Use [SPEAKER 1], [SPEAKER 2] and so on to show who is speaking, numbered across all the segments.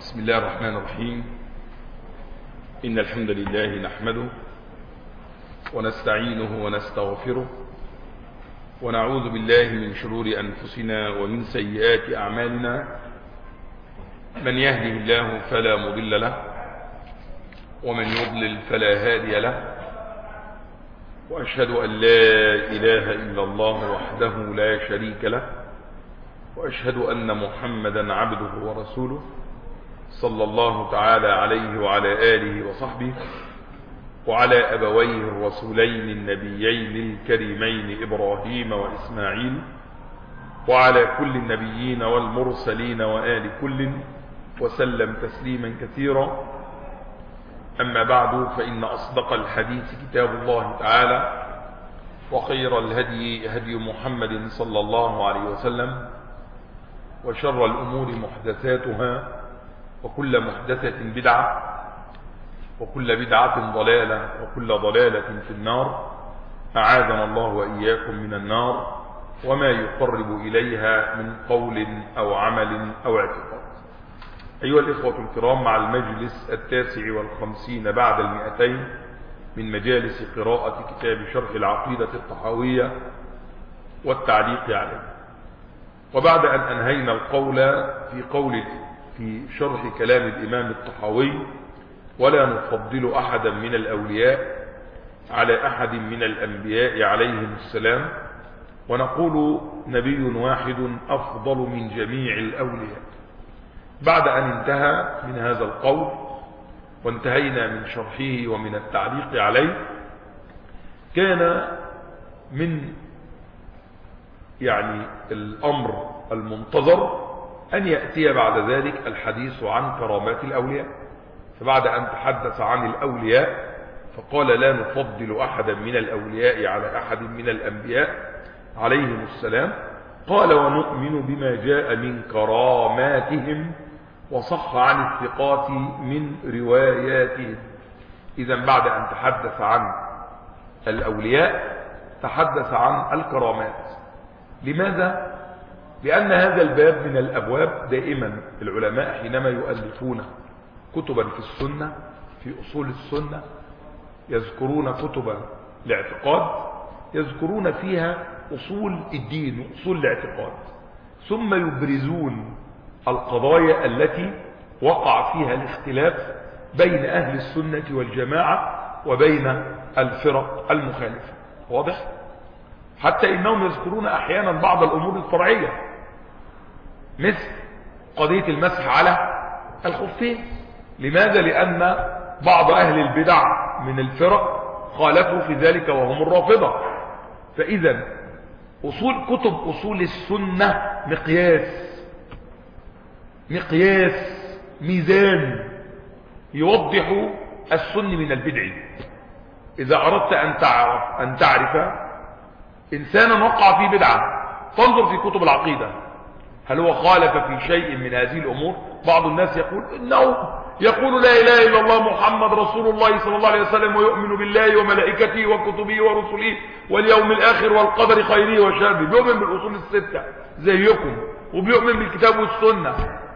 [SPEAKER 1] بسم الله الرحمن الرحيم إن الحمد لله نحمده ونستعينه ونستغفره ونعوذ بالله من شرور أنفسنا ومن سيئات أعمالنا من يهده الله فلا مضل له ومن يضلل فلا هادي له وأشهد أن لا إله إلا الله وحده لا شريك له وأشهد أن محمدا عبده ورسوله صلى الله تعالى عليه وعلى آله وصحبه وعلى أبويه الرسولين النبيين الكريمين إبراهيم وإسماعيل وعلى كل النبيين والمرسلين وآل كل وسلم تسليما كثيرا أما بعد فإن أصدق الحديث كتاب الله تعالى وخير الهدي هدي محمد صلى الله عليه وسلم وشر الأمور محدثاتها وكل محدثة بدعة وكل بدعة ضلالة وكل ضلالة في النار أعاذنا الله وإياكم من النار وما يقرب إليها من قول أو عمل أو اعتقاد أيها الإخوة الكرام مع المجلس التاسع والخمسين بعد المئتين من مجالس قراءة كتاب شرح العقيدة الطحاوية والتعليق عليه وبعد أن أنهينا القول في قول في شرح كلام الإمام الطحاوي ولا نفضل أحدا من الأولياء على أحد من الأنبياء عليهم السلام ونقول نبي واحد أفضل من جميع الأولياء بعد أن انتهى من هذا القول وانتهينا من شرحه ومن التعليق عليه كان من يعني الأمر المنتظر أن يأتي بعد ذلك الحديث عن كرامات الأولياء فبعد أن تحدث عن الأولياء فقال لا نفضل أحدا من الأولياء على أحد من الأنبياء عليهم السلام قال ونؤمن بما جاء من كراماتهم وصح عن الثقات من رواياتهم إذا بعد أن تحدث عن الأولياء تحدث عن الكرامات لماذا؟ لأن هذا الباب من الأبواب دائما العلماء حينما يؤلفون كتبا في السنة في أصول السنة يذكرون كتبا الاعتقاد يذكرون فيها أصول الدين وأصول الاعتقاد ثم يبرزون القضايا التي وقع فيها الاختلاف بين أهل السنة والجماعة وبين الفرق المخالفة واضح؟ حتى إنهم يذكرون أحيانا بعض الأمور الفرعية مثل قضية المسح على الخفين لماذا؟ لأن بعض أهل البدع من الفرق خالفوا في ذلك وهم الرافضة فإذا أصول كتب أصول السنة مقياس مقياس ميزان يوضح السن من البدع إذا أردت أن تعرف, أن تعرف إنسانا وقع في بدعة تنظر في كتب العقيدة هل هو خالف في شيء من هذه الأمور بعض الناس يقول إنه يقول لا إله إلا الله محمد رسول الله صلى الله عليه وسلم ويؤمن بالله وملائكته وكتبه ورسله واليوم الآخر والقدر خيره وشره بيؤمن بالأصول الستة زيكم وبيؤمن بالكتاب والسنة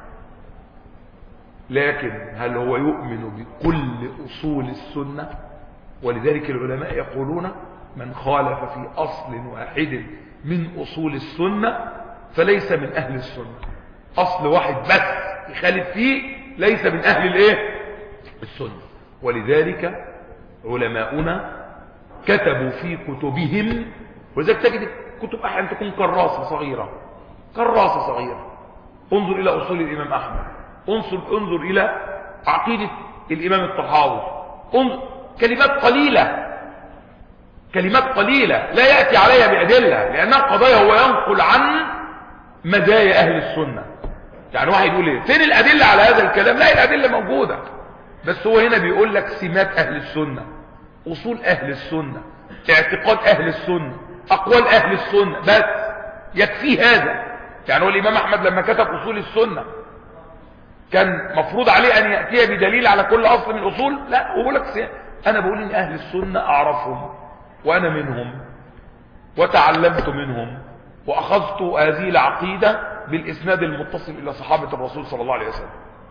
[SPEAKER 1] لكن هل هو يؤمن بكل أصول السنة ولذلك العلماء يقولون من خالف في أصل واحد من أصول السنة فليس من أهل السنة أصل واحد بس يخالف فيه ليس من أهل الإيه؟ السنة ولذلك علماؤنا كتبوا في كتبهم ولذلك تجد كتب أحيانا تكون كراسة صغيرة كراسة صغيرة انظر إلى أصول الإمام أحمد انظر, انظر إلى عقيدة الإمام الطحاوي انظر كلمات قليلة كلمات قليلة لا يأتي عليها بأدلة لأنها قضايا هو ينقل عن مزايا أهل السنة يعني واحد يقول ايه فين الأدلة على هذا الكلام لا الأدلة موجودة بس هو هنا بيقول لك سمات أهل السنة أصول أهل السنة اعتقاد أهل السنة أقوال أهل السنة بس يكفي هذا يعني هو الإمام أحمد لما كتب أصول السنة كان مفروض عليه أن يأتي بدليل على كل أصل من الأصول لا هو بيقول لك أنا بقول إن أهل السنة أعرفهم وأنا منهم وتعلمت منهم وأخذت هذه العقيدة بالإسناد المتصل إلى صحابة الرسول صلى الله عليه وسلم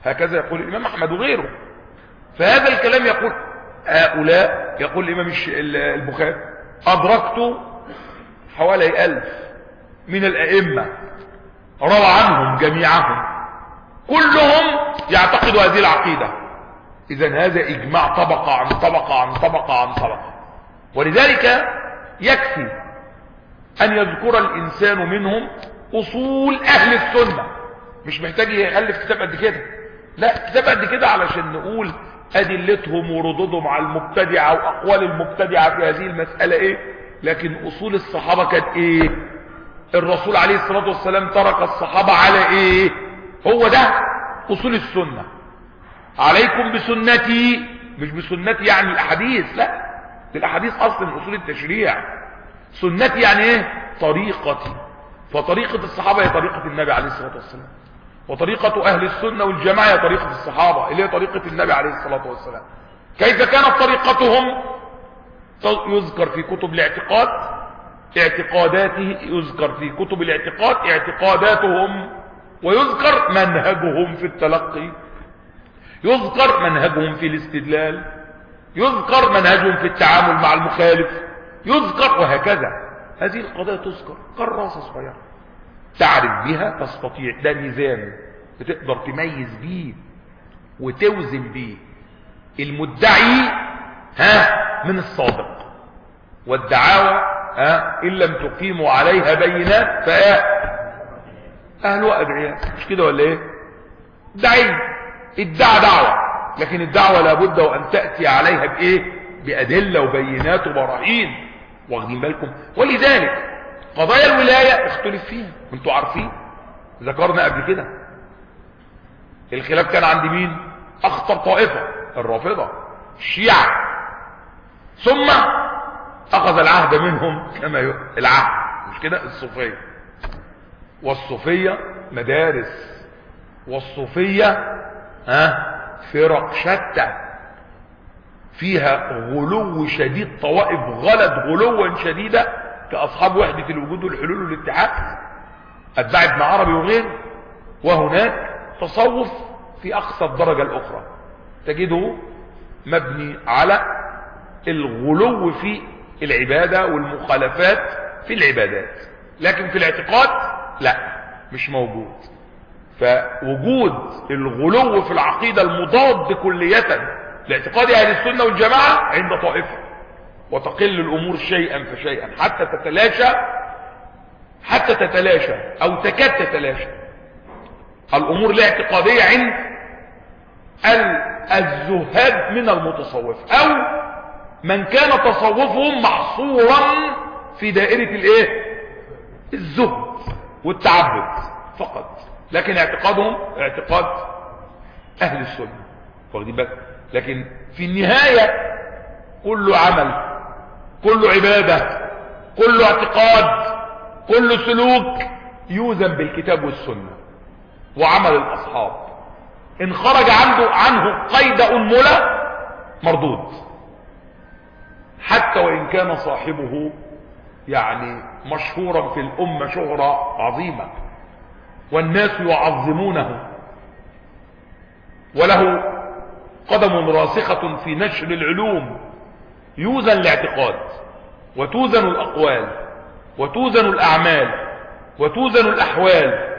[SPEAKER 1] هكذا يقول الإمام أحمد وغيره فهذا الكلام يقول هؤلاء يقول الإمام البخاري أدركت حوالي ألف من الأئمة روى عنهم جميعهم كلهم يعتقدوا هذه العقيدة إذا هذا إجماع طبقة عن طبقة عن طبقة عن طبقة ولذلك يكفي أن يذكر الإنسان منهم أصول أهل السنة مش محتاج يألف كتاب قد كده لا كتاب قد كده علشان نقول أدلتهم وردودهم على المبتدعة وأقوال المبتدعة في هذه المسألة إيه لكن أصول الصحابة كانت إيه الرسول عليه الصلاة والسلام ترك الصحابة على إيه هو ده أصول السنة عليكم بسنتي مش بسنتي يعني الأحاديث لا الأحاديث أصل من أصول التشريع سنتي يعني إيه طريقتي فطريقة الصحابة هي طريقة النبي عليه الصلاة والسلام وطريقة أهل السنة والجماعة هي طريقة الصحابة اللي هي طريقة النبي عليه الصلاة والسلام كيف كانت طريقتهم يذكر في كتب الاعتقاد اعتقاداته يذكر في كتب الاعتقاد اعتقاداتهم ويذكر منهجهم في التلقي يذكر منهجهم في الاستدلال يذكر منهجهم في التعامل مع المخالف يذكر وهكذا هذه القضايا تذكر كراسة صغيرة تعرف بها تستطيع ده ميزان بتقدر تميز بيه وتوزن بيه المدعي ها من الصادق والدعاوى ها ان لم تقيموا عليها بينات فايه اهلها ادعياء مش كده ولا ايه دعي ادعى دعوة لكن الدعوة لابد وان تأتي عليها بايه بادلة وبينات وبراهين واخدين بالكم ولذلك قضايا الولاية اختلف فيها انتوا عارفين ذكرنا قبل كده الخلاف كان عند مين اخطر طائفة الرافضة الشيعة ثم اخذ العهد منهم كما ي... العهد مش كده الصوفية والصوفية مدارس والصوفية ها فرق شتى فيها غلو شديد طوائف غلط غلوا شديدا كأصحاب وحدة الوجود والحلول والاتحاد أتباع ابن عربي وغيره وهناك تصوف في أقصى الدرجة الأخرى تجده مبني على الغلو في العبادة والمخالفات في العبادات لكن في الاعتقاد لا مش موجود فوجود الغلو في العقيدة المضاد كلية لاعتقاد اهل السنة والجماعة عند طائفة وتقل الامور شيئا فشيئا حتى تتلاشى حتى تتلاشى او تكاد تتلاشى الامور الاعتقادية عند الزهاد من المتصوف او من كان تصوفهم محصورا في دائرة الايه الزهد والتعبد فقط لكن اعتقادهم اعتقاد اهل السنة واخدين بالك لكن في النهاية كل عمل كل عبادة كل اعتقاد كل سلوك يوزن بالكتاب والسنة وعمل الاصحاب ان خرج عنده عنه قيد انملة مردود حتى وان كان صاحبه يعني مشهورا في الامة شهرة عظيمة والناس يعظمونه وله قدم راسخة في نشر العلوم يوزن الاعتقاد وتوزن الأقوال وتوزن الأعمال وتوزن الأحوال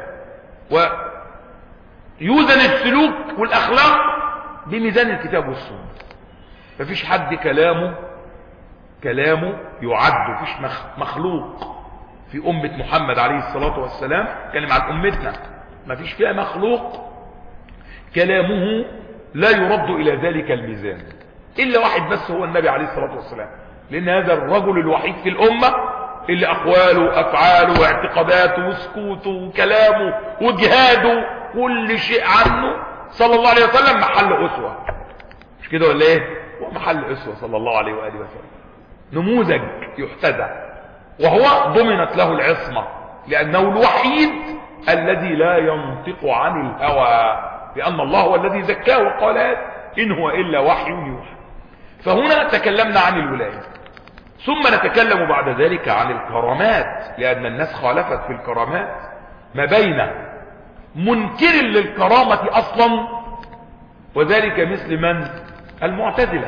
[SPEAKER 1] ويوزن السلوك والأخلاق بميزان الكتاب والسنة مفيش حد كلامه كلامه يعد مفيش مخلوق في أمة محمد عليه الصلاة والسلام كلم عن أمتنا مفيش فيها مخلوق كلامه لا يرد إلى ذلك الميزان إلا واحد بس هو النبي عليه الصلاة والسلام لأن هذا الرجل الوحيد في الأمة اللي أقواله وأفعاله واعتقاداته وسكوته وكلامه وجهاده كل شيء عنه صلى الله عليه وسلم محل أسوة مش كده ولا ايه هو محل أسوة صلى الله عليه وآله وسلم نموذج يحتذى وهو ضمنت له العصمة لأنه الوحيد الذي لا ينطق عن الهوى لأن الله هو الذي زكاه وقال إن هو إلا وحي يوحى فهنا تكلمنا عن الولاية ثم نتكلم بعد ذلك عن الكرامات لأن الناس خالفت في الكرامات ما بين منكر للكرامة أصلا وذلك مثل من المعتزلة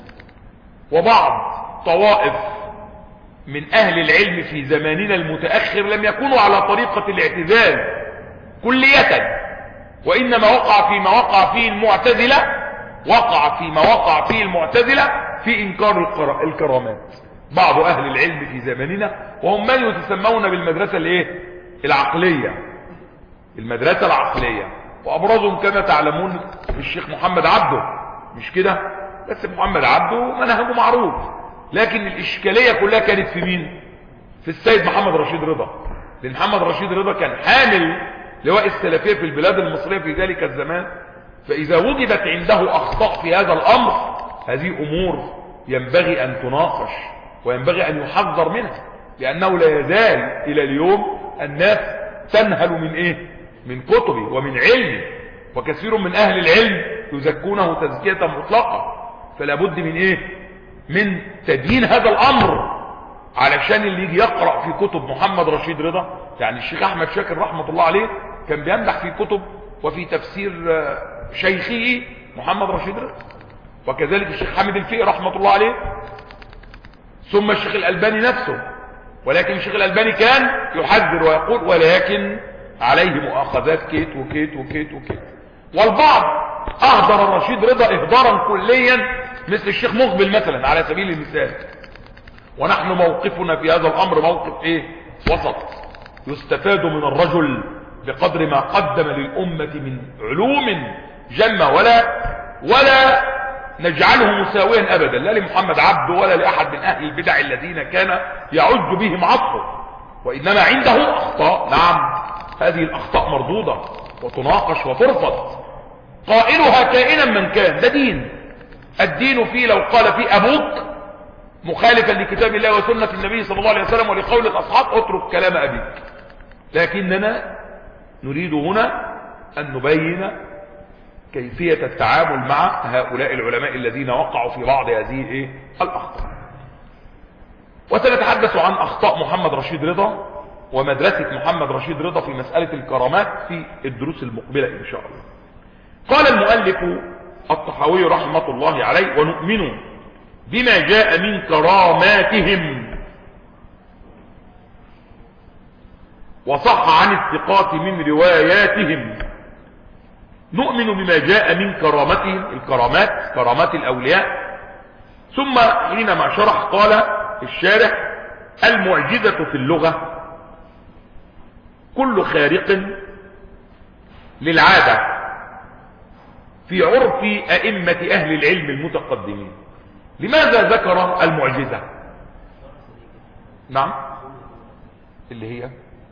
[SPEAKER 1] وبعض طوائف من اهل العلم في زماننا المتأخر لم يكونوا على طريقة الاعتزال كلية وانما وقع فيما وقع فيه المعتزلة وقع فيما وقع فيه المعتزلة في انكار الكرامات بعض اهل العلم في زماننا وهم من يتسمون بالمدرسة الايه العقلية المدرسة العقلية وابرزهم كما تعلمون الشيخ محمد عبده مش كده بس محمد عبده منهجه معروف لكن الاشكالية كلها كانت في مين في السيد محمد رشيد رضا لان محمد رشيد رضا كان حامل لواء السلفية في البلاد المصرية في ذلك الزمان فاذا وجدت عنده اخطاء في هذا الامر هذه امور ينبغي ان تناقش وينبغي ان يحذر منها لانه لا يزال الى اليوم الناس تنهل من ايه من كتبه ومن علمه وكثير من اهل العلم يزكونه تزكية مطلقة فلا بد من ايه من تدين هذا الامر علشان اللي يجي يقرأ في كتب محمد رشيد رضا يعني الشيخ احمد شاكر رحمة الله عليه كان بيمدح في كتب وفي تفسير شيخه محمد رشيد رضا وكذلك الشيخ حامد الفقي رحمة الله عليه ثم الشيخ الألباني نفسه ولكن الشيخ الألباني كان يحذر ويقول ولكن عليه مؤاخذات كيت وكيت وكيت وكيت والبعض اهدر الرشيد رضا اهدارا كليا مثل الشيخ مقبل مثلا على سبيل المثال ونحن موقفنا في هذا الامر موقف ايه وسط يستفاد من الرجل بقدر ما قدم للأمة من علوم جمة ولا ولا نجعله مساويا ابدا لا لمحمد عبد ولا لاحد من اهل البدع الذين كان يعج بهم عطفه وانما عنده اخطاء نعم هذه الاخطاء مردودة وتناقش وترفض قائلها كائنا من كان ده دين الدين فيه لو قال فيه ابوك مخالفا لكتاب الله وسنة النبي صلى الله عليه وسلم ولقول الاصحاب اترك كلام ابيك لكننا نريد هنا ان نبين كيفية التعامل مع هؤلاء العلماء الذين وقعوا في بعض هذه ايه الاخطاء وسنتحدث عن اخطاء محمد رشيد رضا ومدرسة محمد رشيد رضا في مسألة الكرامات في الدروس المقبلة ان شاء الله قال المؤلف الطحاوي رحمة الله عليه ونؤمن بما جاء من كراماتهم وصح عن الثقات من رواياتهم نؤمن بما جاء من كرامتهم الكرامات كرامات الأولياء ثم حينما شرح قال الشارح المعجزة في اللغة كل خارق للعادة في عرف أئمة أهل العلم المتقدمين لماذا ذكر المعجزة نعم اللي هي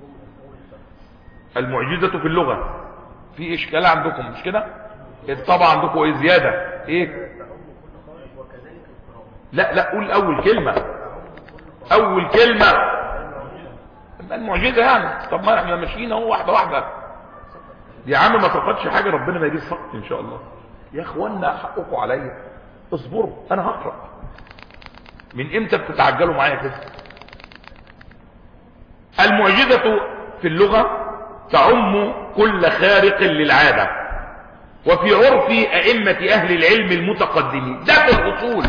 [SPEAKER 1] المعجزة في اللغة في اشكال عندكم مش كده الطبع عندكم ايه زيادة ايه لا لا قول اول كلمة اول كلمة المعجزة يعني طب ما احنا ماشيين اهو واحدة واحدة يا عم ما فقدش حاجة ربنا ما يجيب سقط ان شاء الله يا اخوانا حقكم عليا اصبروا انا هقرأ من امتى بتتعجلوا معايا كده المعجزة في اللغة تعم كل خارق للعادة وفي عرف أئمة أهل العلم المتقدمين ده في الأصول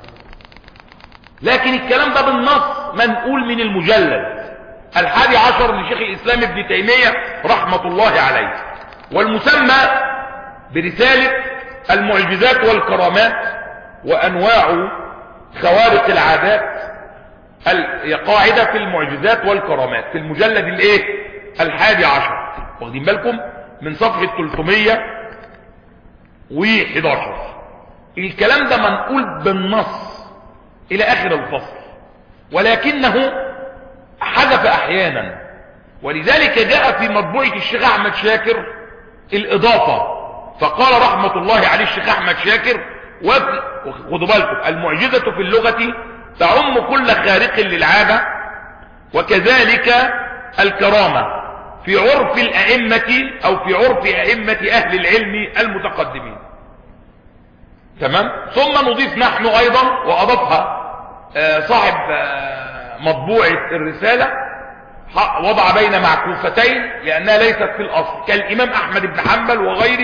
[SPEAKER 1] لكن الكلام ده بالنص منقول من المجلد الحادي عشر لشيخ الإسلام ابن تيمية رحمة الله عليه والمسمى برسالة المعجزات والكرامات وأنواع خوارق العادات قاعدة في المعجزات والكرامات في المجلد الايه الحادي عشر واخدين بالكم من صفحة 311 الكلام ده منقول بالنص الى اخر الفصل ولكنه حذف احيانا ولذلك جاء في مطبوعة الشيخ احمد شاكر الاضافة فقال رحمة الله عليه الشيخ احمد شاكر خدوا بالكم المعجزة في اللغة تعم كل خارق للعادة وكذلك الكرامة في عرف الأئمة أو في عرف أئمة أهل العلم المتقدمين تمام ثم نضيف نحن أيضا وأضافها صاحب مطبوعة الرسالة وضع بين معكوفتين لأنها ليست في الأصل كالإمام أحمد بن حنبل وغيره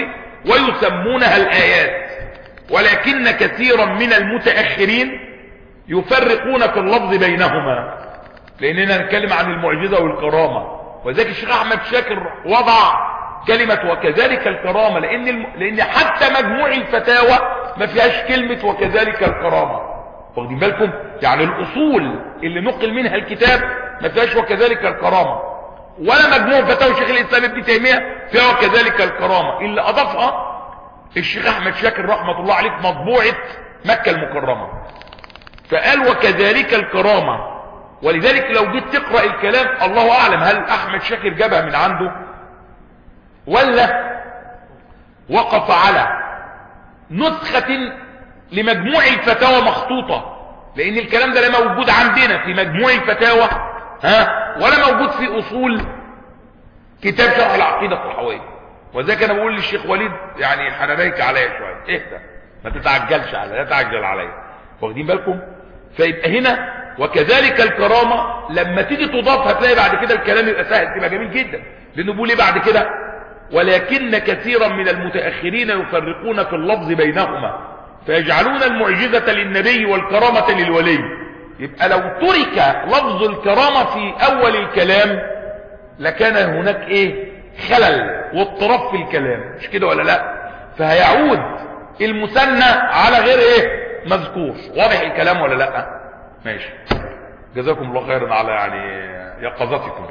[SPEAKER 1] ويسمونها الآيات ولكن كثيرا من المتأخرين يفرقون في اللفظ بينهما لأننا نتكلم عن المعجزة والكرامة وذلك الشيخ أحمد شاكر وضع كلمة وكذلك الكرامة لأن, الم... لأن حتى مجموع الفتاوى ما فيهاش كلمة وكذلك الكرامة واخدين بالكم يعني الأصول اللي نقل منها الكتاب ما فيهاش وكذلك الكرامة ولا مجموع فتاوى شيخ الإسلام ابن تيمية فيها وكذلك الكرامة اللي أضافها الشيخ أحمد شاكر رحمة الله عليه في مطبوعة مكة المكرمة فقال وكذلك الكرامة ولذلك لو جيت تقرأ الكلام الله أعلم هل أحمد شاكر جابها من عنده ولا وقف على نسخة لمجموع الفتاوى مخطوطة لان الكلام ده لا موجود عندنا في مجموع الفتاوى ها ولا موجود في اصول كتاب شرح العقيدة الطحاوية وذلك انا بقول للشيخ وليد يعني حنانيك عليا شوية اهدى ما تتعجلش عليا لا تعجل عليا واخدين بالكم فيبقى هنا وكذلك الكرامة لما تيجي تضاف هتلاقي بعد كده الكلام يبقى سهل تبقى جميل جدا لانه بيقول ايه بعد كده ولكن كثيرا من المتأخرين يفرقون في اللفظ بينهما فيجعلون المعجزة للنبي والكرامة للولي يبقى لو ترك لفظ الكرامة في اول الكلام لكان هناك ايه خلل واضطراب في الكلام مش كده ولا لا فهيعود المثنى على غير ايه مذكور واضح الكلام ولا لا ماشي جزاكم الله خيرا على يعني يقظتكم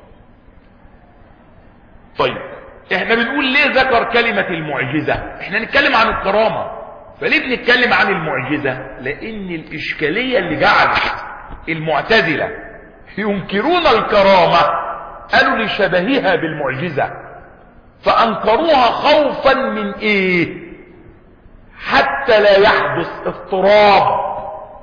[SPEAKER 1] طيب احنا بنقول ليه ذكر كلمة المعجزة احنا نتكلم عن الكرامة فليه بنتكلم عن المعجزة لان الاشكالية اللي جعلت المعتزلة ينكرون الكرامة قالوا لشبهها بالمعجزة فانكروها خوفا من ايه حتى لا يحدث اضطراب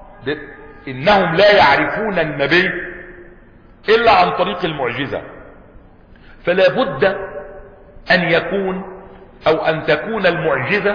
[SPEAKER 1] انهم لا يعرفون النبي الا عن طريق المعجزة فلا بد ان يكون او ان تكون المعجزة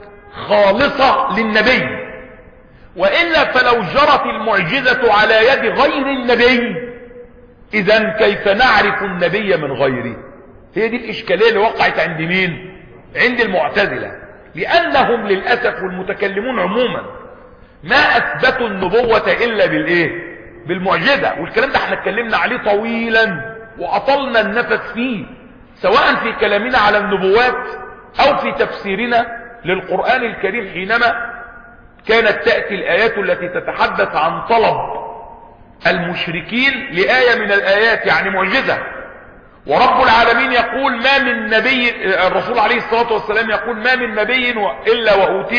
[SPEAKER 1] خالصة للنبي وإلا فلو جرت المعجزة على يد غير النبي إذا كيف نعرف النبي من غيره هي دي الإشكالية اللي وقعت عند مين عند المعتزلة لأنهم للأسف والمتكلمون عموما ما أثبتوا النبوة إلا بالإيه بالمعجزة والكلام ده احنا اتكلمنا عليه طويلا وأطلنا النفس فيه سواء في كلامنا على النبوات أو في تفسيرنا للقرآن الكريم حينما كانت تأتي الآيات التي تتحدث عن طلب المشركين لآية من الآيات يعني معجزة ورب العالمين يقول ما من نبي الرسول عليه الصلاة والسلام يقول ما من نبي إلا وأوتي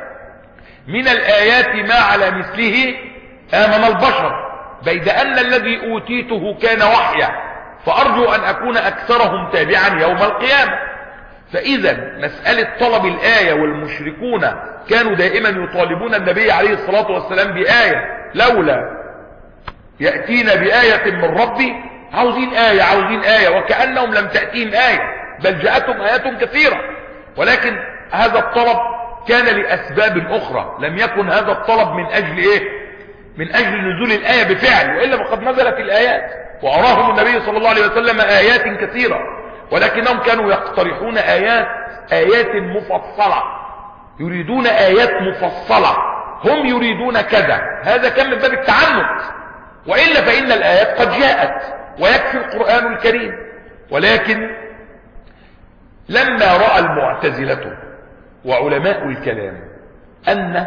[SPEAKER 1] من الآيات ما على مثله آمن البشر بيد أن الذي أوتيته كان وحيا فأرجو أن أكون أكثرهم تابعا يوم القيامة فإذا مسألة طلب الآية والمشركون كانوا دائما يطالبون النبي عليه الصلاة والسلام بآية لولا يأتينا بآية من ربي عاوزين آية عاوزين آية وكأنهم لم تأتيهم آية بل جاءتهم آيات كثيرة ولكن هذا الطلب كان لأسباب أخرى لم يكن هذا الطلب من أجل إيه من أجل نزول الآية بفعل وإلا فقد نزلت الآيات وأراهم النبي صلى الله عليه وسلم آيات كثيرة ولكنهم كانوا يقترحون آيات آيات مفصلة يريدون آيات مفصلة هم يريدون كذا هذا كان من باب التعنت وإلا فإن الآيات قد جاءت ويكفي القرآن الكريم ولكن لما رأى المعتزلة وعلماء الكلام أن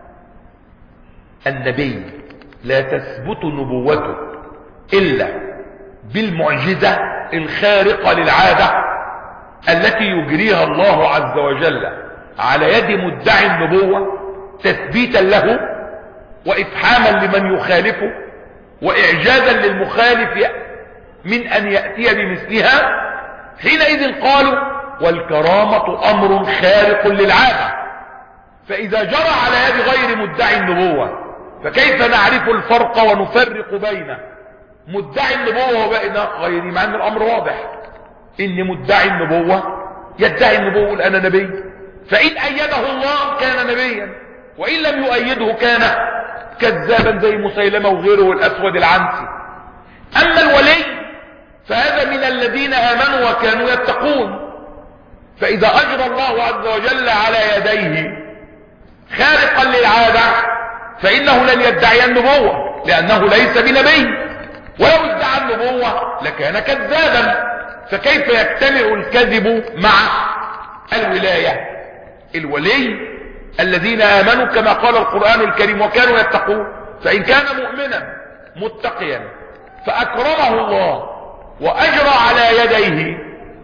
[SPEAKER 1] النبي لا تثبت نبوته إلا بالمعجزة الخارقة للعادة التي يجريها الله عز وجل على يد مدعي النبوة تثبيتا له وإفحاما لمن يخالفه وإعجازا للمخالف من أن يأتي بمثلها حينئذ قالوا والكرامة أمر خارق للعادة فإذا جرى على يد غير مدعي النبوة فكيف نعرف الفرق ونفرق بين مدعي النبوة وبين غيره مع أن الأمر واضح إن مدعي النبوة يدعي النبوة أنا نبي فإن أيده الله كان نبيا وإن لم يؤيده كان كذابا زي مسيلمة وغيره والأسود العنسي أما الولي فهذا من الذين آمنوا وكانوا يتقون فإذا أجرى الله عز وجل على يديه خارقا للعادة فإنه لن يدعي النبوة لأنه ليس بنبي ولو ادعى النبوة لكان كذابا فكيف يجتمع الكذب مع الولاية الولي الذين آمنوا كما قال القرآن الكريم وكانوا يتقون فإن كان مؤمنا متقيا فأكرمه الله وأجرى على يديه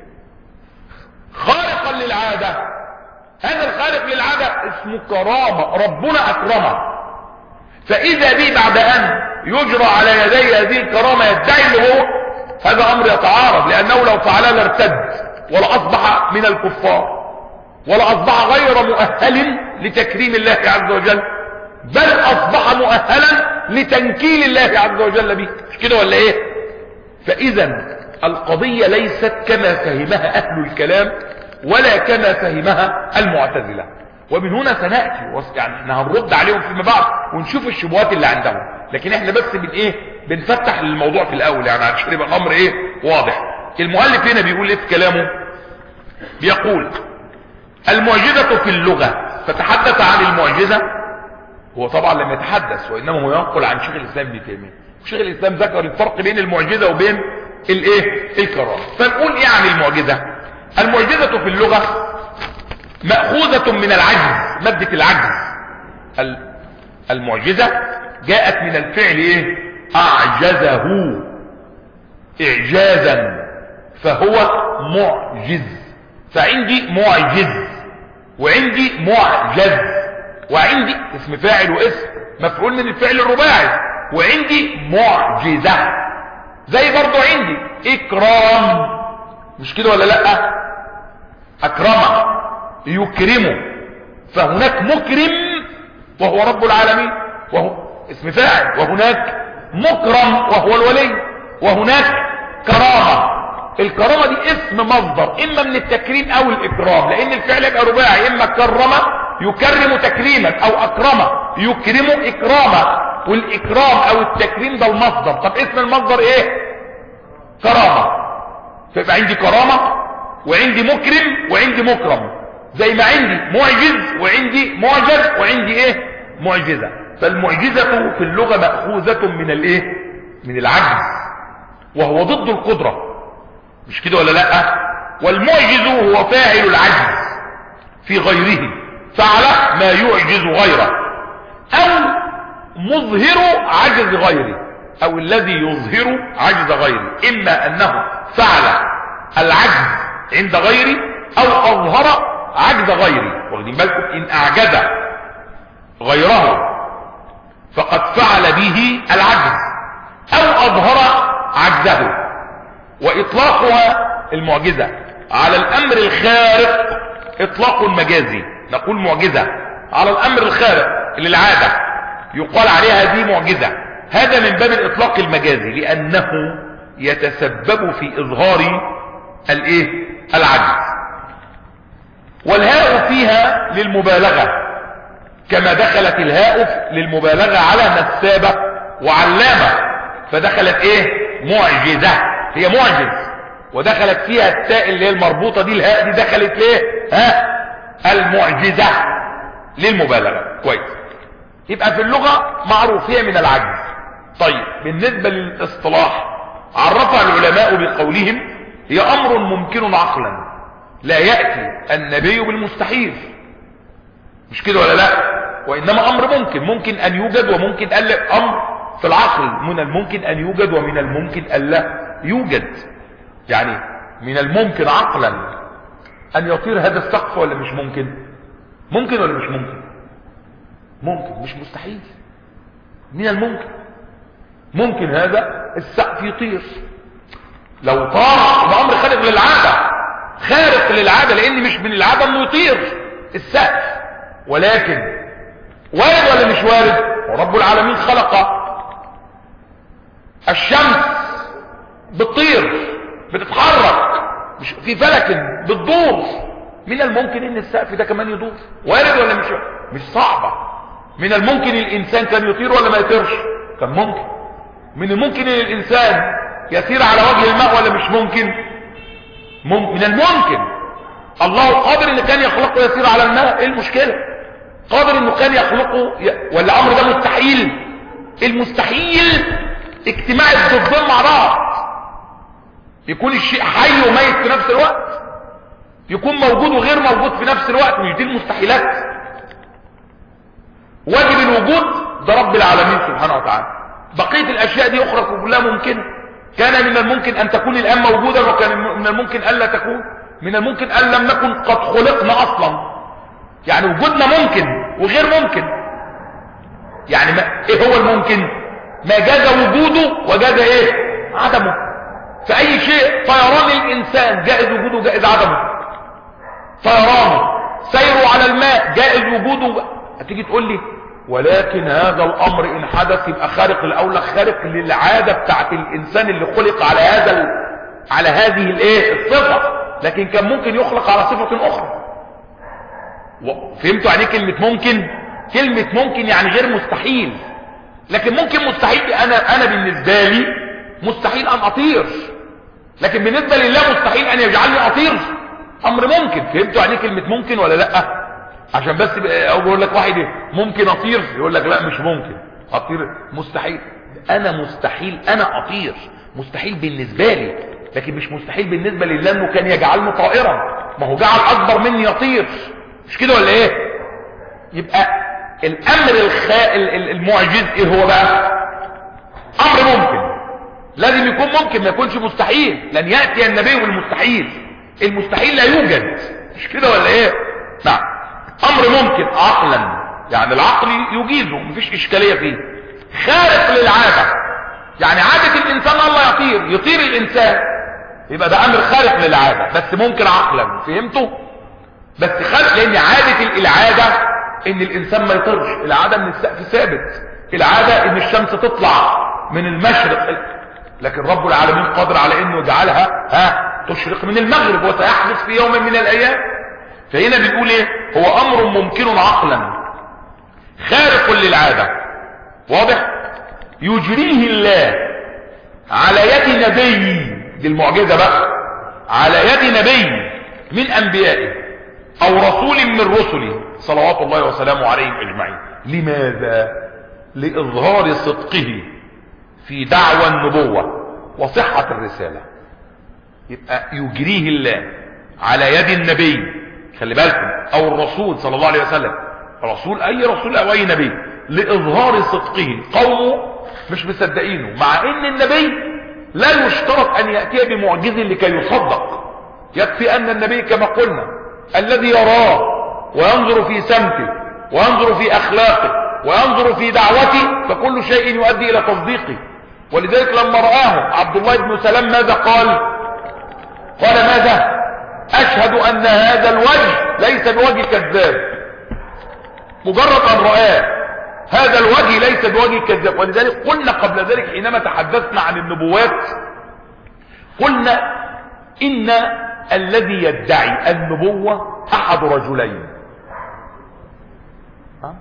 [SPEAKER 1] خارقا للعادة هذا الخارق للعادة اسمه كرامة ربنا أكرمه فإذا به بعد أن يجرى على يدي هذه الكرامة يدعي اللي هو هذا أمر يتعارض لأنه لو فعلها لارتد ولا أصبح من الكفار ولا أصبح غير مؤهل لتكريم الله عز وجل بل أصبح مؤهلا لتنكيل الله عز وجل به مش كده ولا إيه فإذا القضية ليست كما فهمها أهل الكلام ولا كما فهمها المعتزلة ومن هنا سنأتي يعني احنا هنرد عليهم فيما بعد ونشوف الشبهات اللي عندهم لكن احنا بس بن ايه بنفتح الموضوع في الاول يعني عشان يبقى الامر ايه واضح المؤلف هنا بيقول ايه في كلامه بيقول المعجزة في اللغة فتحدث عن المعجزة هو طبعا لم يتحدث وانما هو ينقل عن شيخ الاسلام ابن تيميه شيخ الاسلام ذكر الفرق بين المعجزة وبين الايه الكرامه فنقول ايه عن المعجزة المعجزة في اللغة مأخوذة من العجز مادة العجز المعجزة جاءت من الفعل ايه اعجزه اعجازا فهو معجز فعندي معجز وعندي معجز وعندي اسم فاعل واسم مفعول من الفعل الرباعي وعندي معجزة زي برضو عندي اكرام مش كده ولا لا اكرمه يكرمه فهناك مكرم وهو رب العالمين وهو اسم فاعل وهناك مكرم وهو الولي وهناك كرامة الكرامة دي اسم مصدر اما من التكريم او الاكرام لان الفعل يبقى رباعي اما كرم يكرم تكريما او اكرم يكرم اكراما والاكرام او التكريم ده المصدر طب اسم المصدر ايه كرامة فيبقى عندي كرامة وعندي مكرم وعندي مكرم زي ما عندي معجز وعندي معجز وعندي ايه معجزة فالمعجزة في اللغة مأخوذة من الايه من العجز وهو ضد القدرة مش كده ولا لا والمعجز هو فاعل العجز في غيره فعل ما يعجز غيره او مظهر عجز غيره او الذي يظهر عجز غيره اما انه فعل العجز عند غيره او اظهر عجز غيري واخدين بالكم ان اعجز غيره فقد فعل به العجز او اظهر عجزه واطلاقها المعجزة على الامر الخارق اطلاق مجازي نقول معجزة على الامر الخارق للعادة يقال عليها دي معجزة هذا من باب الاطلاق المجازي لانه يتسبب في اظهار الايه العجز والهاء فيها للمبالغة كما دخلت الهاء للمبالغة على نسابة وعلامة فدخلت ايه معجزة هي معجز ودخلت فيها التاء اللي هي المربوطة دي الهاء دي دخلت ليه ها المعجزة للمبالغة كويس يبقى في اللغة معروفية من العجز طيب بالنسبة للاصطلاح عرفها العلماء بقولهم هي امر ممكن عقلا لا يأتي النبي بالمستحيل مش كده ولا لا وإنما أمر ممكن ممكن أن يوجد وممكن ألا أمر في العقل من الممكن أن يوجد ومن الممكن ألا يوجد يعني من الممكن عقلا أن يطير هذا السقف ولا مش ممكن ممكن ولا مش ممكن ممكن مش مستحيل من الممكن ممكن هذا السقف يطير لو طار ده أمر خارج للعادة خارق للعادة لان مش من العادة انه يطير السقف ولكن وارد ولا مش وارد ورب العالمين خلق الشمس بتطير بتتحرك مش في فلك بتدور من الممكن ان السقف ده كمان يدور وارد ولا مش وارد مش صعبة من الممكن الانسان كان يطير ولا ما يطيرش كان ممكن من الممكن ان الانسان يسير على وجه الماء ولا مش ممكن من الممكن الله قادر ان كان يخلقه يسير على الماء ايه المشكلة قادر انه كان يخلقه ي... ولا امر ده مستحيل المستحيل اجتماع الضدين مع بعض يكون الشيء حي وميت في نفس الوقت يكون موجود وغير موجود في نفس الوقت مش دي المستحيلات واجب الوجود ده رب العالمين سبحانه وتعالى بقية الاشياء دي اخرى كلها ممكنة كان من الممكن ان تكون الان موجودة وكان من الممكن الا تكون من الممكن ان لم نكن قد خلقنا اصلا يعني وجودنا ممكن وغير ممكن يعني ما ايه هو الممكن ما جاز وجوده وجاز ايه عدمه في اي شيء طيران الانسان جائز وجوده جائز عدمه طيرانه سيره على الماء جائز وجوده هتيجي تقول لي ولكن هذا الامر ان حدث يبقى خارق الاولى خارق للعادة بتاعت الانسان اللي خلق على هذا ال... على هذه الايه الصفة لكن كان ممكن يخلق على صفة اخرى و... فهمتوا يعني كلمة ممكن كلمة ممكن يعني غير مستحيل لكن ممكن مستحيل انا انا بالنسبة لي مستحيل ان اطير لكن بالنسبة لله مستحيل ان يجعلني اطير امر ممكن فهمتوا يعني كلمة ممكن ولا لا عشان بس اقول لك واحد ممكن اطير يقول لك لا مش ممكن اطير مستحيل انا مستحيل انا اطير مستحيل بالنسبة لي لكن مش مستحيل بالنسبة لله انه كان يجعلني طائرا ما هو جعل اكبر مني يطير مش كده ولا ايه يبقى الامر الخا... المعجز ايه هو بقى امر ممكن لازم يكون ممكن ما يكونش مستحيل لن يأتي النبي بالمستحيل المستحيل لا يوجد مش كده ولا ايه نعم امر ممكن عقلا يعني العقل يجيزه مفيش اشكالية فيه خارق للعادة يعني عادة الانسان الله يطير يطير الانسان يبقى ده امر خارق للعادة بس ممكن عقلا فهمتوا بس خارق لان عادة العادة ان الانسان ما يطيرش العادة ان السقف ثابت العادة ان الشمس تطلع من المشرق لكن رب العالمين قادر على انه يجعلها ها تشرق من المغرب وسيحدث في يوم من الايام فهنا بيقول ايه هو امر ممكن عقلا خارق للعادة واضح يجريه الله على يد نبي دي المعجزة بقى على يد نبي من انبيائه او رسول من رسله صلوات الله وسلامه عليهم اجمعين لماذا لاظهار صدقه في دعوى النبوة وصحة الرسالة يبقى يجريه الله على يد النبي خلي بالكم او الرسول صلى الله عليه وسلم رسول اي رسول او اي نبي لاظهار صدقه قومه مش مصدقينه مع ان النبي لا يشترط ان يأتي بمعجز لكي يصدق يكفي ان النبي كما قلنا الذي يراه وينظر في سمته وينظر في اخلاقه وينظر في دعوته فكل شيء يؤدي الى تصديقه ولذلك لما رآه عبد الله بن سلام ماذا قال قال ماذا اشهد ان هذا الوجه ليس بوجه كذاب مجرد ان رآه هذا الوجه ليس بوجه كذاب ولذلك قلنا قبل ذلك حينما تحدثنا عن النبوات قلنا ان الذي يدعي النبوة احد رجلين ها؟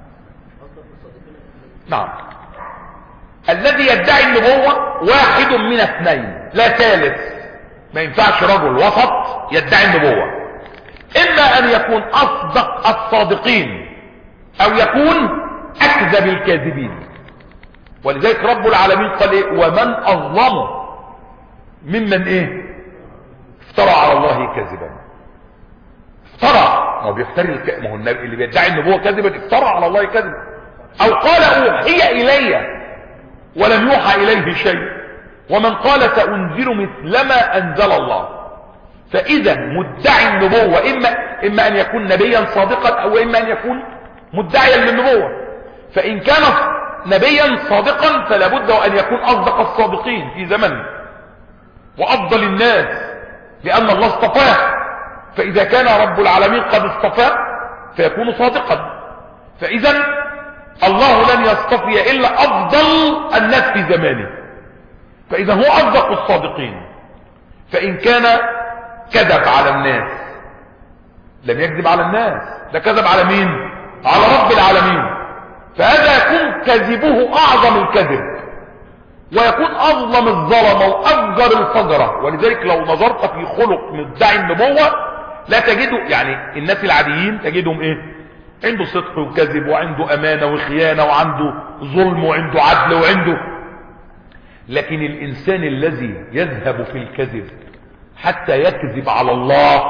[SPEAKER 1] نعم الذي يدعي النبوة واحد من اثنين لا ثالث ما ينفعش رجل وسط يدعي النبوة اما ان يكون اصدق الصادقين او يكون اكذب الكاذبين ولذلك رب العالمين قال ايه ومن اظلم ممن ايه افترى على الله كذبا افترى ما هو بيفتري الك... ما هو النبي اللي بيدعي النبوة كذبا افترى على الله كذبا او قال اوحي الي ولم يوحى اليه شيء ومن قال سانزل مثل ما انزل الله فاذا مدعي النبوة اما اما ان يكون نبيا صادقا او اما ان يكون مدعيا للنبوة فان كان نبيا صادقا فلا بد ان يكون اصدق الصادقين في زمنه وافضل الناس لان الله اصطفاه فاذا كان رب العالمين قد اصطفاه فيكون صادقا فاذا الله لن يصطفي الا افضل الناس في زمانه فاذا هو اصدق الصادقين فان كان كذب على الناس لم يكذب على الناس ده كذب على مين على رب العالمين فهذا يكون كذبه اعظم الكذب ويكون اظلم الظلم وافجر الفجرة ولذلك لو نظرت في خلق مدعي النبوة لا تجده يعني الناس العاديين تجدهم ايه عنده صدق وكذب وعنده امانة وخيانة وعنده ظلم وعنده عدل وعنده لكن الانسان الذي يذهب في الكذب حتى يكذب على الله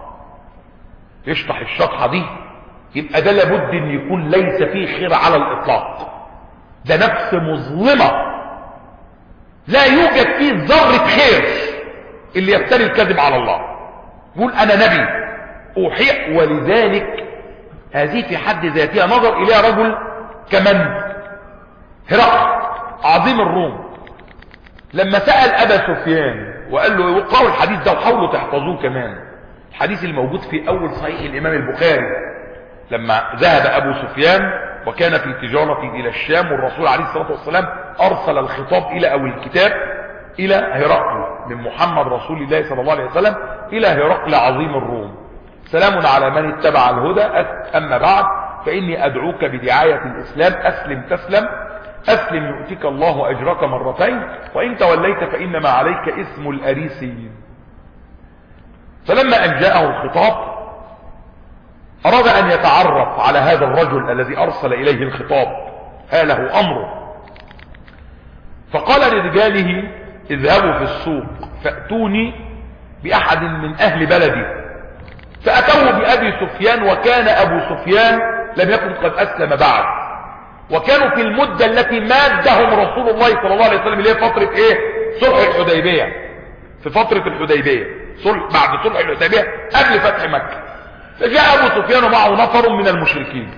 [SPEAKER 1] يشطح الشطحة دي يبقى ده لابد ان يكون ليس فيه خير على الاطلاق ده نفس مظلمة لا يوجد فيه ذرة خير اللي يفتري الكذب على الله يقول انا نبي اوحي ولذلك هذه في حد ذاتها نظر اليها رجل كمن هرقل عظيم الروم لما سأل ابا سفيان وقال له وقعوا الحديث ده وحاولوا تحفظوه كمان الحديث الموجود في اول صحيح الامام البخاري لما ذهب ابو سفيان وكان في تجارة الى الشام والرسول عليه الصلاة والسلام ارسل الخطاب الى او الكتاب الى هرقل من محمد رسول الله صلى الله عليه وسلم الى هرقل عظيم الروم سلام على من اتبع الهدى اما بعد فاني ادعوك بدعاية الاسلام اسلم تسلم اسلم يؤتيك الله اجرك مرتين وان توليت فانما عليك اسم الاريسيين فلما ان جاءه الخطاب اراد ان يتعرف على هذا الرجل الذي ارسل اليه الخطاب هاله امره فقال لرجاله اذهبوا في السوق فاتوني باحد من اهل بلدي فاتوه بابي سفيان وكان ابو سفيان لم يكن قد اسلم بعد وكانوا في المدة التي مادهم رسول الله صلى الله عليه وسلم اللي هي فترة ايه صلح الحديبية في فترة الحديبية صلح بعد صلح الحديبية قبل فتح مكة فجاء ابو سفيان معه نفر من المشركين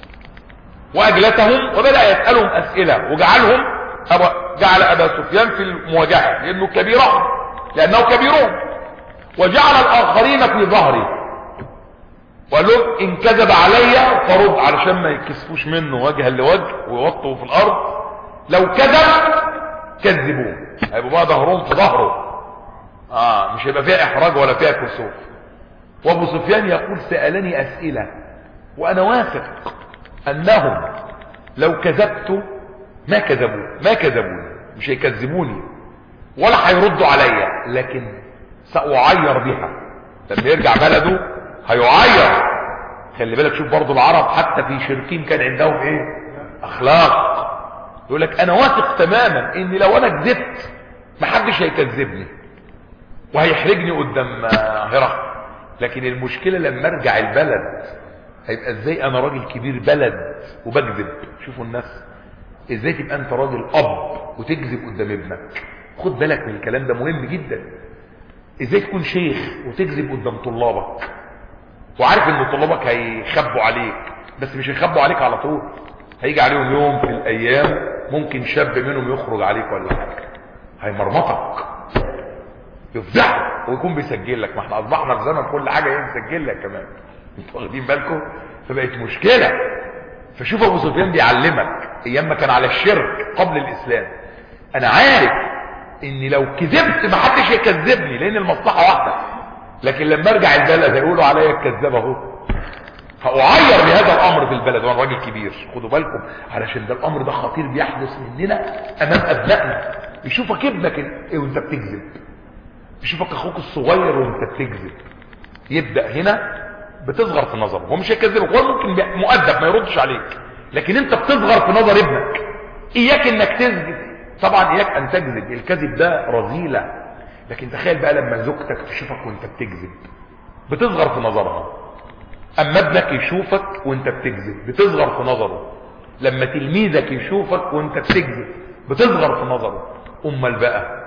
[SPEAKER 1] واجلسهم وبدأ يسألهم اسئلة وجعلهم أبا جعل ابا سفيان في المواجهة لانه كبيرهم لانه كبيرهم وجعل الاخرين في ظهره وقال لهم ان كذب عليا فرد علشان ما يكسفوش منه وجها لوجه ويوطوا في الارض لو كذب كذبوه هيبقوا بقى ظهرهم في ظهره اه مش هيبقى فيها احراج ولا فيها كسوف وابو سفيان يقول سألني اسئلة وانا واثق انهم لو كذبت ما كذبوا ما كذبوني مش هيكذبوني ولا هيردوا عليا لكن سأعير بها لما يرجع بلده هيعير خلي بالك شوف برضو العرب حتى في شركين كان عندهم ايه اخلاق يقول لك انا واثق تماما ان لو انا كذبت محدش هيكذبني وهيحرجني قدام هرقل لكن المشكلة لما ارجع البلد هيبقى ازاي انا راجل كبير بلد وبكذب شوفوا الناس ازاي تبقى انت راجل اب وتكذب قدام ابنك خد بالك من الكلام ده مهم جدا ازاي تكون شيخ وتكذب قدام طلابك وعارف ان طلابك هيخبوا عليك بس مش هيخبوا عليك على طول هيجي عليهم يوم في الايام ممكن شاب منهم يخرج عليك ولا حاجه هيمرمطك يفضحك ويكون بيسجل لك ما احنا اصبحنا في زمن كل حاجه ايه مسجل لك كمان انتوا واخدين بالكم فبقت مشكله فشوف ابو سفيان بيعلمك ايام ما كان على الشرك قبل الاسلام انا عارف ان لو كذبت ما حدش يكذبني لان المصلحه واحده لكن لما ارجع البلد هيقولوا عليا الكذاب اهو فاعير بهذا الامر في البلد وانا راجل كبير خدوا بالكم علشان ده الامر ده خطير بيحدث مننا امام ابنائنا يشوفك ابنك ايه وانت بتكذب يشوفك اخوك الصغير وانت بتكذب يبدا هنا بتصغر في نظره هو مش هيكذبك هو ممكن مؤدب ما يردش عليك لكن انت بتصغر في نظر ابنك اياك انك تكذب طبعا اياك ان تكذب الكذب ده رذيله لكن تخيل بقى لما زوجتك تشوفك وانت بتكذب بتصغر في نظرها اما ابنك يشوفك وانت بتكذب بتصغر في نظره لما تلميذك يشوفك وانت بتكذب بتصغر في نظره امال بقى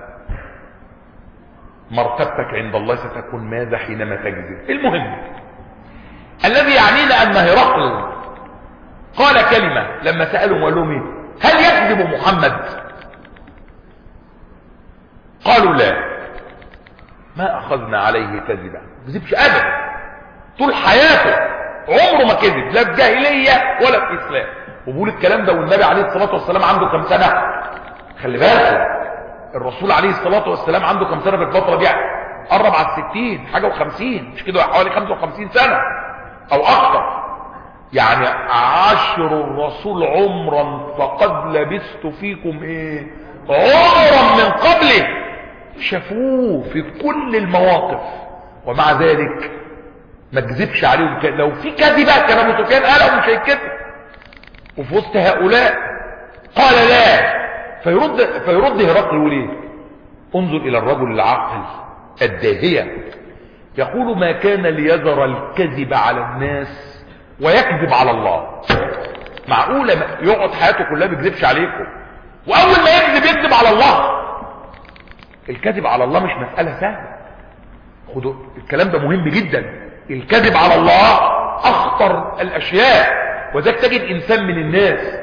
[SPEAKER 1] مرتبتك عند الله ستكون ماذا حينما تكذب المهم الذي يعنينا ان هرقل قال كلمة لما سألهم وقال لهم ايه هل يكذب محمد قالوا لا ما اخذنا عليه كذبا ما كذبش ابدا طول حياته عمره ما كذب لا في جاهليه ولا في اسلام وبقول الكلام ده والنبي عليه الصلاه والسلام عنده كم سنه خلي بالك الرسول عليه الصلاه والسلام عنده كم سنه في الفتره دي قرب على الستين حاجه وخمسين مش كده حوالي خمسة وخمسين سنه او اكتر يعني عاشر الرسول عمرا فقد لبست فيكم ايه عمرا من قبله شافوه في كل المواقف ومع ذلك ما تكذبش عليهم ك... لو في كذبة كان ابو سفيان قال مش هيتكذب وفي وسط هؤلاء قال لا فيرد فيرد هرقل يقول ايه انظر الى الرجل العاقل الداهية يقول ما كان ليذر الكذب على الناس ويكذب على الله معقولة يقعد حياته كلها بيكذبش عليكم واول ما يكذب يكذب على الله الكذب على الله مش مسألة سهلة خدوا الكلام ده مهم جدا الكذب على الله اخطر الاشياء وذلك تجد انسان من الناس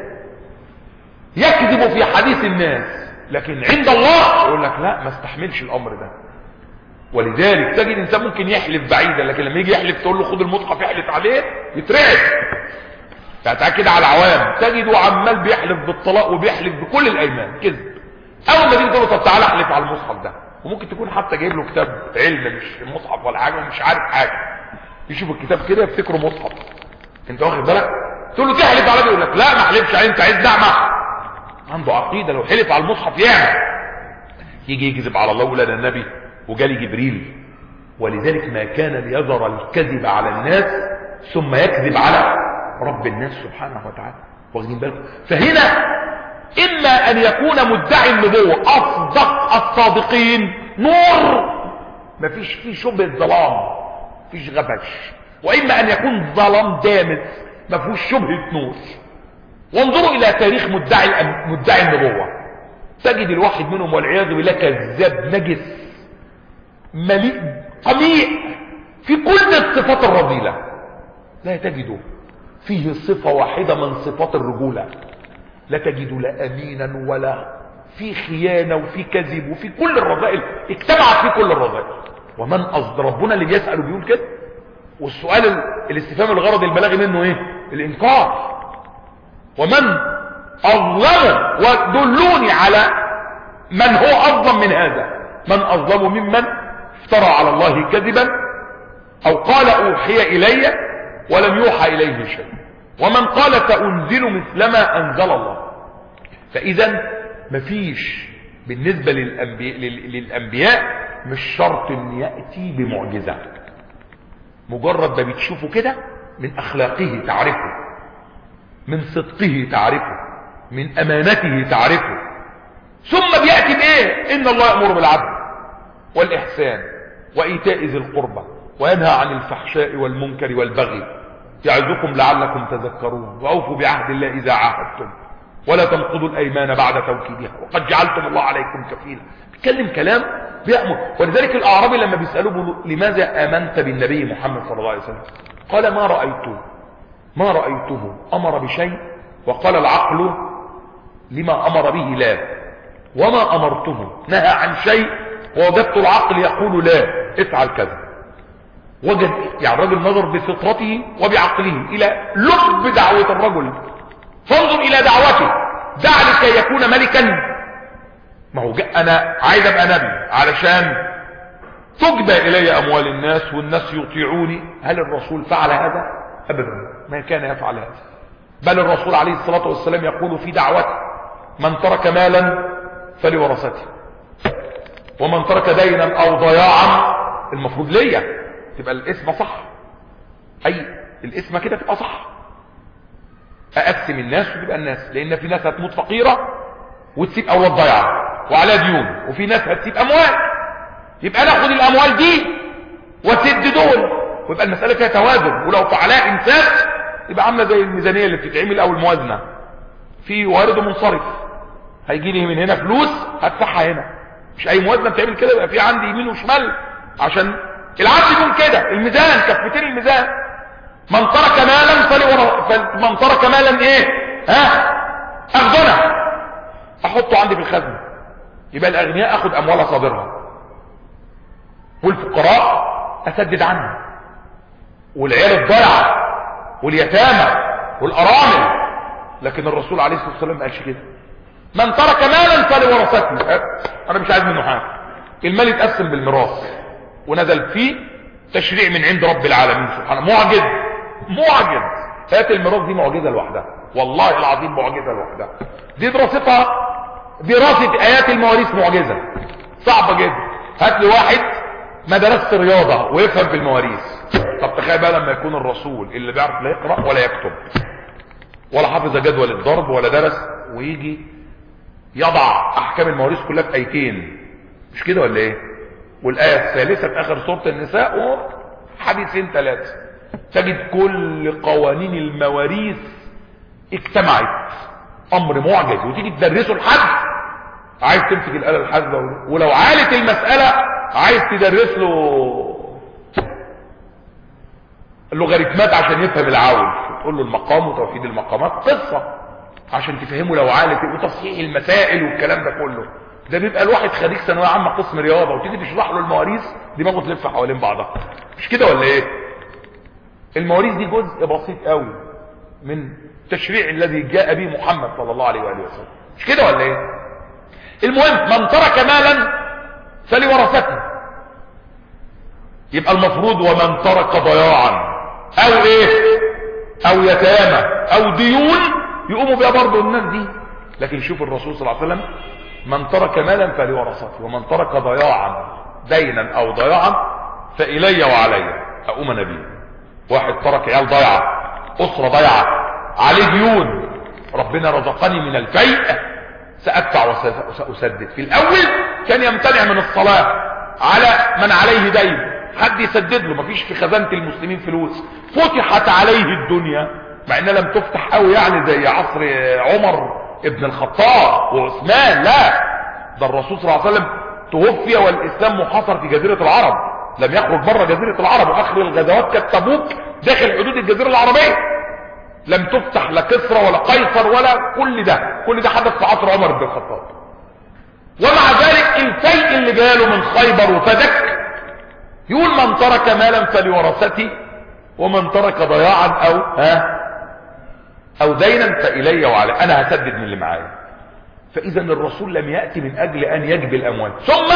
[SPEAKER 1] يكذب في حديث الناس لكن عند الله يقول لك لا ما استحملش الامر ده ولذلك تجد انسان ممكن يحلف بعيدا لكن لما يجي يحلف تقول له خد المصحف يحلف عليه يترعب يعني تعال كده على العوام تجده عمال بيحلف بالطلاق وبيحلف بكل الايمان كذب اول ما تيجي تقول له طب تعالى احلف على المصحف ده وممكن تكون حتى جايب له كتاب علم مش مصحف ولا حاجه ومش عارف حاجه يشوف الكتاب كده يفتكره مصحف انت واخد بالك تقول له تحلف على يقول لك لا ما احلفش عليه انت عايز دعمه عنده عقيده لو حلف على المصحف يعمل يجي يكذب على الله ولا النبي وجالي جبريل ولذلك ما كان ليذر الكذب على الناس ثم يكذب على رب الناس سبحانه وتعالى واخدين بالكم فهنا اما ان يكون مدعي النبوة اصدق الصادقين نور مفيش فيه شبه ظلام مفيش غبش واما ان يكون ظلام دامس مفيهوش شبهة نور وانظروا الى تاريخ مدعي مدعي النبوة تجد الواحد منهم والعياذ بالله كذاب نجس مليء قميء في كل الصفات الرذيلة لا تجده فيه صفة واحدة من صفات الرجولة لا تجد لا امينا ولا في خيانة وفي كذب وفي كل الرذائل اجتمعت في كل الرذائل ومن قصد ربنا اللي بيسأل بيقول كده والسؤال الاستفهام الغرض البلاغي منه ايه الانكار ومن اظلم ودلوني على من هو اظلم من هذا من اظلم ممن افترى على الله كذبا او قال اوحي الي ولم يوحى اليه شيء ومن قال سأنزل مثل ما أنزل الله فإذا مفيش بالنسبة للأنبياء, للأنبياء مش شرط ان يأتي بمعجزة مجرد ما بتشوفه كده من أخلاقه تعرفه من صدقه تعرفه من أمانته تعرفه ثم بيأتي بإيه إن الله يأمر بالعدل والإحسان وإيتاء ذي القربى وينهى عن الفحشاء والمنكر والبغي يعظكم لعلكم تذكرون واوفوا بعهد الله اذا عاهدتم ولا تنقضوا الايمان بعد توكيدها وقد جعلتم الله عليكم كفيلا بيتكلم كلام بيأمر ولذلك الاعرابي لما بيسالوه لماذا امنت بالنبي محمد صلى الله عليه وسلم قال ما رايته ما رايته امر بشيء وقال العقل لما امر به لا وما امرته نهى عن شيء ووجدت العقل يقول لا افعل كذا وجد يعني الرجل نظر بفطرته وبعقله الى لب دعوة الرجل فانظر الى دعوته دع لكي يكون ملكا ما هو انا عايز ابقى نبي علشان تجبى الي اموال الناس والناس يطيعوني هل الرسول فعل هذا ابدا ما كان يفعل هذا بل الرسول عليه الصلاة والسلام يقول في دعوته من ترك مالا فلورثته ومن ترك دينا او ضياعا المفروض ليا تبقى الاسم صح اي الاسم كده تبقى صح اقسم الناس وتبقى الناس لان في ناس هتموت فقيرة وتسيب اولاد ضيعة وعلى ديون وفي ناس هتسيب اموال يبقى ناخد الاموال دي وسد دول ويبقى المسألة فيها توازن ولو فعلها انسان يبقى عاملة زي الميزانية اللي بتتعمل او الموازنة في وارد ومنصرف هيجي لي من هنا فلوس هدفعها هنا مش اي موازنة بتعمل كده يبقى في عندي يمين وشمال عشان العدل يكون كده الميزان كفتين الميزان من ترك مالا فلورا من ترك مالا ايه ها اخذنا احطه عندي في الخزنه يبقى الاغنياء اخد اموال صادرها والفقراء اسدد عنهم والعيال الضيعه واليتامى والارامل لكن الرسول عليه الصلاه والسلام ما قالش كده من ترك مالا فلورثته انا مش عايز منه حاجه المال يتقسم بالميراث ونزل فيه تشريع من عند رب العالمين سبحانه معجز معجز آيات الميراث دي معجزة لوحدها والله العظيم معجزة لوحدها دي دراستها دراسة آيات المواريث معجزة صعبة جدا هات لي واحد ما درست رياضة ويفهم في المواريث طب تخيل بقى لما يكون الرسول اللي بيعرف لا يقرأ ولا يكتب ولا حافظ جدول الضرب ولا درس ويجي يضع احكام المواريث كلها في ايتين مش كده ولا ايه والايه الثالثه في اخر سوره النساء وحديثين ثلاثه تجد كل قوانين المواريث اجتمعت امر معجز وتيجي تدرسه لحد عايز تمسك الاله الحاسبه ولو عالت المساله عايز تدرس له اللوغاريتمات عشان يفهم العول تقول له المقام وتوحيد المقامات قصه عشان تفهمه لو عالت وتصحيح المسائل والكلام ده كله ده بيبقى الواحد خريج ثانويه عامه قسم رياضه وتيجي تشرح له المواريث دماغه تلف حوالين بعضها مش كده ولا ايه المواريث دي جزء بسيط قوي من التشريع الذي جاء به محمد صلى الله عليه واله وسلم مش كده ولا ايه المهم من ترك مالا فلورثته يبقى المفروض ومن ترك ضياعا او ايه او يتامى او ديون يقوموا بها برضه الناس دي لكن شوف الرسول صلى الله عليه وسلم من ترك مالا فلورثته ومن ترك ضياعا دينا او ضياعا فإلي وعلي أقوم نبي واحد ترك عيال ضيعة أسرة ضيعة عليه ديون ربنا رزقني من الفيء سأدفع وسأسدد في الأول كان يمتنع من الصلاة على من عليه دين حد يسدد له مفيش في خزانة المسلمين فلوس فتحت عليه الدنيا مع انها لم تفتح قوي يعني زي عصر عمر ابن الخطاب وعثمان لا ده الرسول صلى الله عليه وسلم توفي والاسلام محاصر في جزيرة العرب لم يخرج بره جزيرة العرب واخر الغزوات كانت تبوك داخل حدود الجزيرة العربية لم تفتح لا كسرى ولا قيصر ولا كل ده كل ده حدث في عصر عمر بن الخطاب ومع ذلك الفيء اللي جاله من خيبر وفدك يقول من ترك مالا فلورثته ومن ترك ضياعا او ها او دينا فالي وعلي انا هسدد من اللي معايا فاذا الرسول لم يأتي من اجل ان يجبي الاموال ثم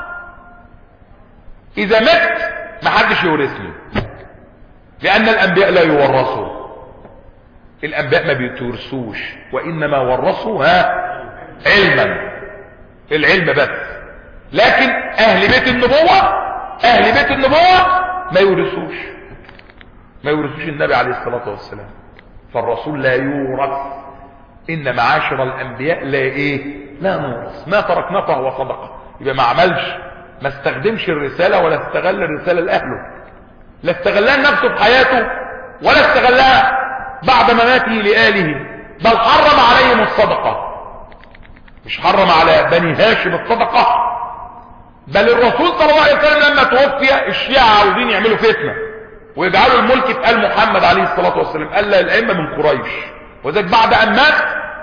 [SPEAKER 1] اذا مت ما حدش يورثني لان الانبياء لا يورثوا الانبياء ما بيتورثوش وانما ورثوا ها علما العلم بس لكن اهل بيت النبوة اهل بيت النبوة ما يورثوش ما يورثوش النبي عليه الصلاة والسلام فالرسول لا يورث ان معاشر الانبياء لا ايه لا نورث ما تركنا فهو صدقة يبقى ما عملش ما استخدمش الرسالة ولا استغل الرسالة لأهله لا استغلها نفسه في حياته ولا استغلها بعد مماته لآله بل حرم عليهم الصدقة مش حرم على بني هاشم الصدقة بل الرسول صلى الله عليه وسلم لما توفي الشيعة عاوزين يعملوا فتنة ويجعلوا الملك في آل محمد عليه الصلاة والسلام قال لا الأئمة من قريش وذلك بعد أن مات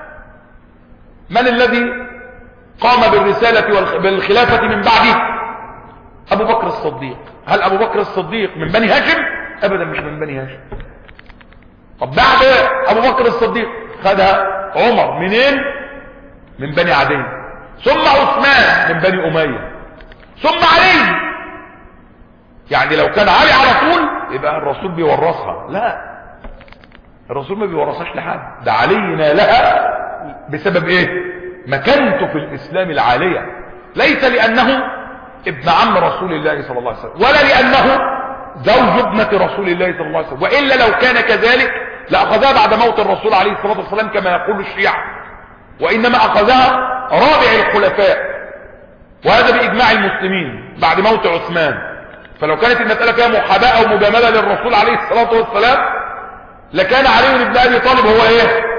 [SPEAKER 1] من الذي قام بالرسالة بالخلافة من بعده ابو بكر الصديق هل ابو بكر الصديق من بني هاشم ابدا مش من بني هاشم طب بعد ابو بكر الصديق خدها عمر منين من بني عدي ثم عثمان من بني امية ثم علي يعني لو كان علي على طول يبقى الرسول بيورثها لا الرسول ما بيورثهاش لحد ده علي نالها بسبب ايه مكانته في الاسلام العالية ليس لانه ابن عم رسول الله صلى الله عليه وسلم ولا لأنه زوج ابنة رسول الله صلى الله عليه وسلم وإلا لو كان كذلك لأخذها بعد موت الرسول عليه الصلاة والسلام كما يقول الشيعة وإنما أخذها رابع الخلفاء وهذا بإجماع المسلمين بعد موت عثمان فلو كانت المسألة فيها محاباة أو مجاملة للرسول عليه الصلاة والسلام لكان علي بن أبي طالب هو إيه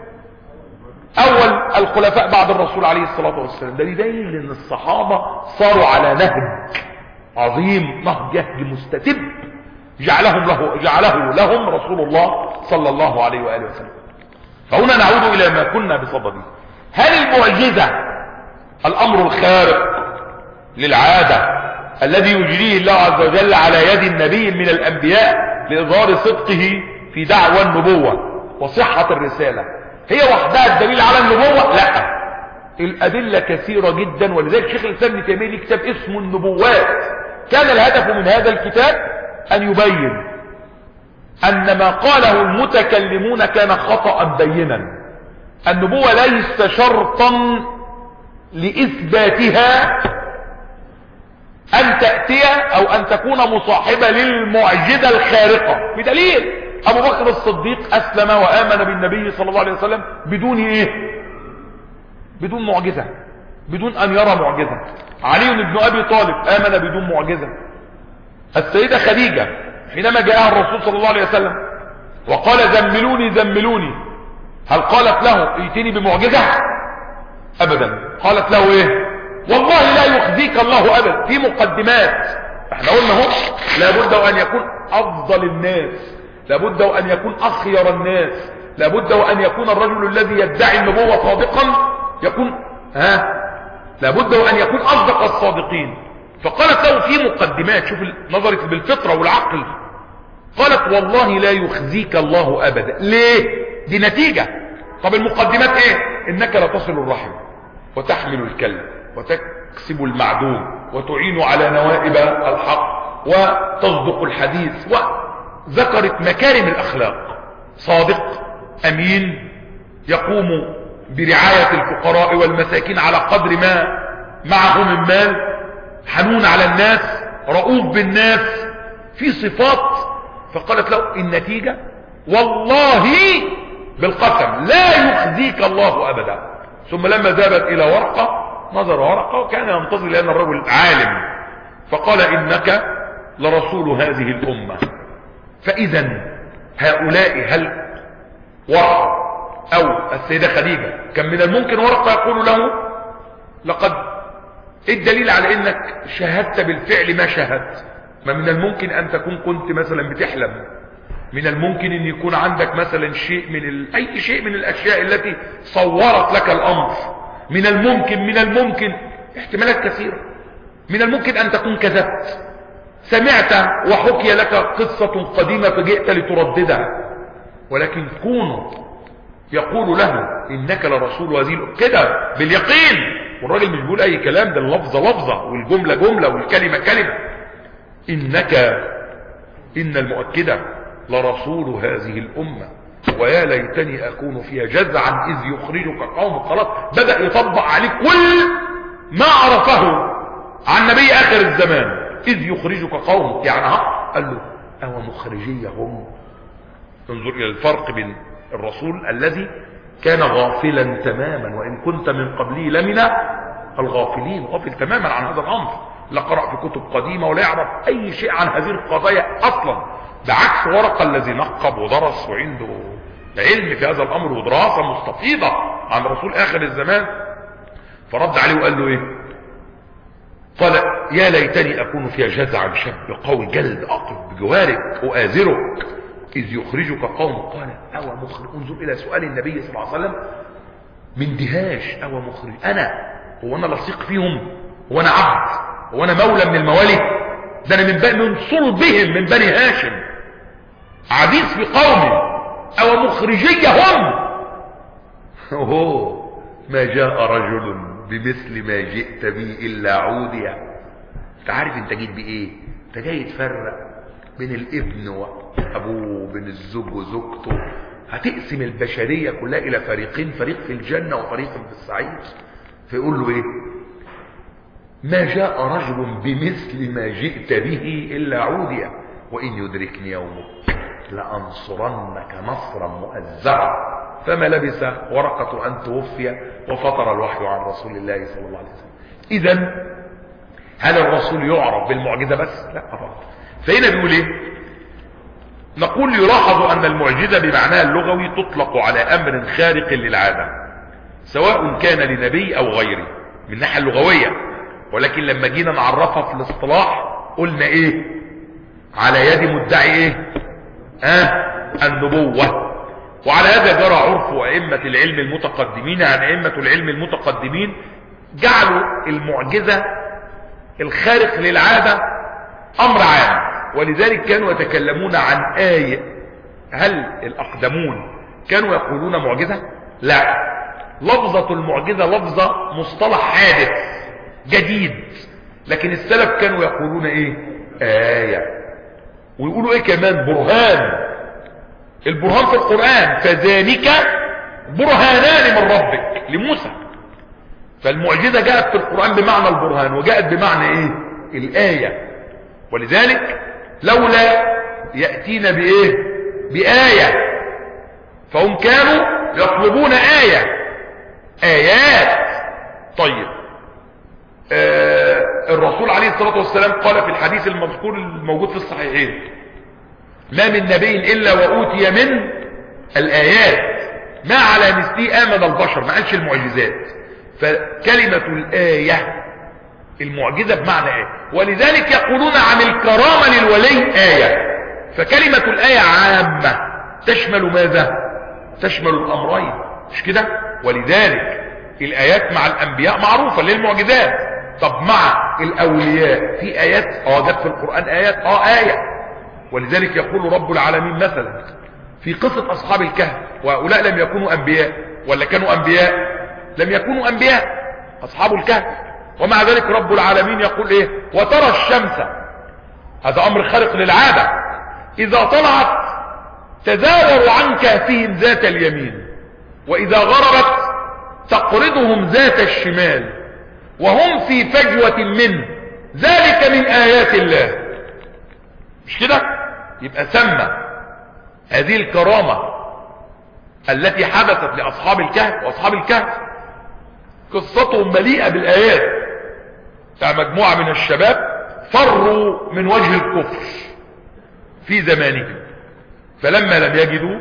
[SPEAKER 1] اول الخلفاء بعد الرسول عليه الصلاة والسلام ده دليل ان الصحابة صاروا على نهج عظيم نهج مستتب جعلهم له جعله لهم رسول الله صلى الله عليه وآله وسلم فهنا نعود الى ما كنا بصدده هل المعجزة الامر الخارق للعادة الذي يجريه الله عز وجل على يد النبي من الانبياء لإظهار صدقه في دعوى النبوة وصحة الرسالة هي وحدها الدليل على النبوة لا الأدلة كثيرة جدا ولذلك شيخ الإسلام ابن تيمية ليه كتاب اسمه النبوات كان الهدف من هذا الكتاب أن يبين أن ما قاله المتكلمون كان خطأ بينا النبوة ليس شرطا لإثباتها ان تأتي او ان تكون مصاحبة للمعجزة الخارقة بدليل ابو بكر الصديق اسلم وامن بالنبي صلى الله عليه وسلم بدون ايه بدون معجزة بدون ان يرى معجزة علي بن ابي طالب امن بدون معجزة السيدة خديجة حينما جاءها الرسول صلى الله عليه وسلم وقال زملوني زملوني هل قالت له ائتني بمعجزة ابدا قالت له ايه والله لا يخزيك الله ابدا في مقدمات احنا قلنا اهو لابد وان يكون افضل الناس لابد وان يكون اخير الناس لابد وان يكون الرجل الذي يدعي النبوة صادقا يكون ها لابد وان يكون اصدق الصادقين فقالت له في مقدمات شوف نظرت بالفطرة والعقل قالت والله لا يخزيك الله ابدا ليه دي نتيجة طب المقدمات ايه انك لا تصل الرحم وتحمل الكلب وتكسب المعدوم وتعين على نوائب الحق وتصدق الحديث وذكرت مكارم الاخلاق صادق امين يقوم برعاية الفقراء والمساكين على قدر ما معه من مال حنون على الناس رؤوف بالناس في صفات فقالت له النتيجة والله بالقسم لا يخزيك الله ابدا ثم لما ذهبت الى ورقة نظر ورقة وكان ينتظر لان الرجل عالم فقال انك لرسول هذه الامة فاذا هؤلاء هل ورقة او السيدة خديجة كان من الممكن ورقة يقول له لقد ايه الدليل على انك شاهدت بالفعل ما شاهدت ما من الممكن ان تكون كنت مثلا بتحلم من الممكن ان يكون عندك مثلا شيء من ال... اي شيء من الاشياء التي صورت لك الامر من الممكن من الممكن احتمالات كثيرة من الممكن ان تكون كذبت سمعت وحكي لك قصة قديمة فجئت لترددها ولكن كونوا يقول له انك لرسول هذه كده باليقين والراجل مش بيقول اي كلام ده اللفظة لفظة والجملة جملة والكلمة كلمة انك ان المؤكدة لرسول هذه الامة ويا ليتني اكون فيها جزعا اذ يخرجك قوم خلاص بدأ يطبق عليك كل ما عرفه عن نبي اخر الزمان اذ يخرجك قوم يعني ها قال له او مخرجي هم انظر الى الفرق بين الرسول الذي كان غافلا تماما وان كنت من قبله لمن الغافلين غافل تماما عن هذا الامر لا قرأ في كتب قديمة ولا يعرف اي شيء عن هذه القضايا اصلا بعكس ورقة الذي نقب ودرس وعنده علم في هذا الامر ودراسة مستفيضة عن رسول اخر الزمان فرد عليه وقال له ايه قال يا ليتني اكون فيها جزعا شاب قوي جلد اقرب بجوارك اؤازرك اذ يخرجك قوم قال او مخرج انظر الى سؤال النبي صلى الله عليه وسلم من دهاش او مخرج انا هو انا لصيق فيهم هو انا عبد هو انا مولى من الموالي ده انا من بني من صلبهم من بني هاشم عزيز في قومي او مخرجيهم اوه ما جاء رجل بمثل ما جئت به الا عوديا انت عارف انت جيت بايه انت جاي تفرق بين الابن وابوه بين الزوج وزوجته هتقسم البشرية كلها الى فريقين فريق في الجنة وفريق في السعير فيقول له ايه ما جاء رجل بمثل ما جئت به الا عوديا وان يدركني يومك لانصرنك نصرا مؤزرا فما لبث ورقة ان توفي وفطر الوحي عن رسول الله صلى الله عليه وسلم اذا هل الرسول يعرف بالمعجزة بس لا طبعا فهنا بيقول ايه نقول يلاحظ ان المعجزة بمعناها اللغوي تطلق على امر خارق للعادة سواء كان لنبي او غيره من الناحية اللغوية ولكن لما جينا نعرفها في الاصطلاح قلنا ايه على يد مدعي ايه اه النبوة وعلى هذا جرى عرف ائمة العلم المتقدمين عن ائمة العلم المتقدمين جعلوا المعجزة الخارق للعادة امر عام ولذلك كانوا يتكلمون عن آية هل الأقدمون كانوا يقولون معجزة لا لفظة المعجزة لفظة مصطلح حادث جديد لكن السلف كانوا يقولون ايه آية ويقولوا ايه كمان برهان البرهان في القرآن فذلك برهانان من ربك لموسى فالمعجزة جاءت في القرآن بمعنى البرهان وجاءت بمعنى ايه الآية ولذلك لولا يأتينا بإيه بآية فهم كانوا يطلبون آية آيات طيب آه الرسول عليه الصلاة والسلام قال في الحديث المذكور الموجود في الصحيحين ما من نبي إلا وأوتي من الآيات ما على مثله آمن البشر ما قالش المعجزات فكلمة الآية المعجزة بمعنى آية ولذلك يقولون عن الكرامة للولي آية فكلمة الآية عامة تشمل ماذا تشمل الأمرين مش كده ولذلك الآيات مع الأنبياء معروفة للمعجزات طب مع الأولياء في آيات اه جت في القرآن آيات اه آية ولذلك يقول رب العالمين مثلا في قصة أصحاب الكهف وهؤلاء لم يكونوا أنبياء ولا كانوا أنبياء لم يكونوا أنبياء أصحاب الكهف ومع ذلك رب العالمين يقول إيه وترى الشمس هذا أمر خارق للعادة إذا طلعت تزاور عن كهفهم ذات اليمين وإذا غربت تقرضهم ذات الشمال وهم في فجوة منه ذلك من آيات الله مش كده يبقى سمى هذه الكرامة التي حدثت لأصحاب الكهف وأصحاب الكهف قصتهم مليئة بالآيات بتاع مجموعة من الشباب فروا من وجه الكفر في زمانهم فلما لم يجدوا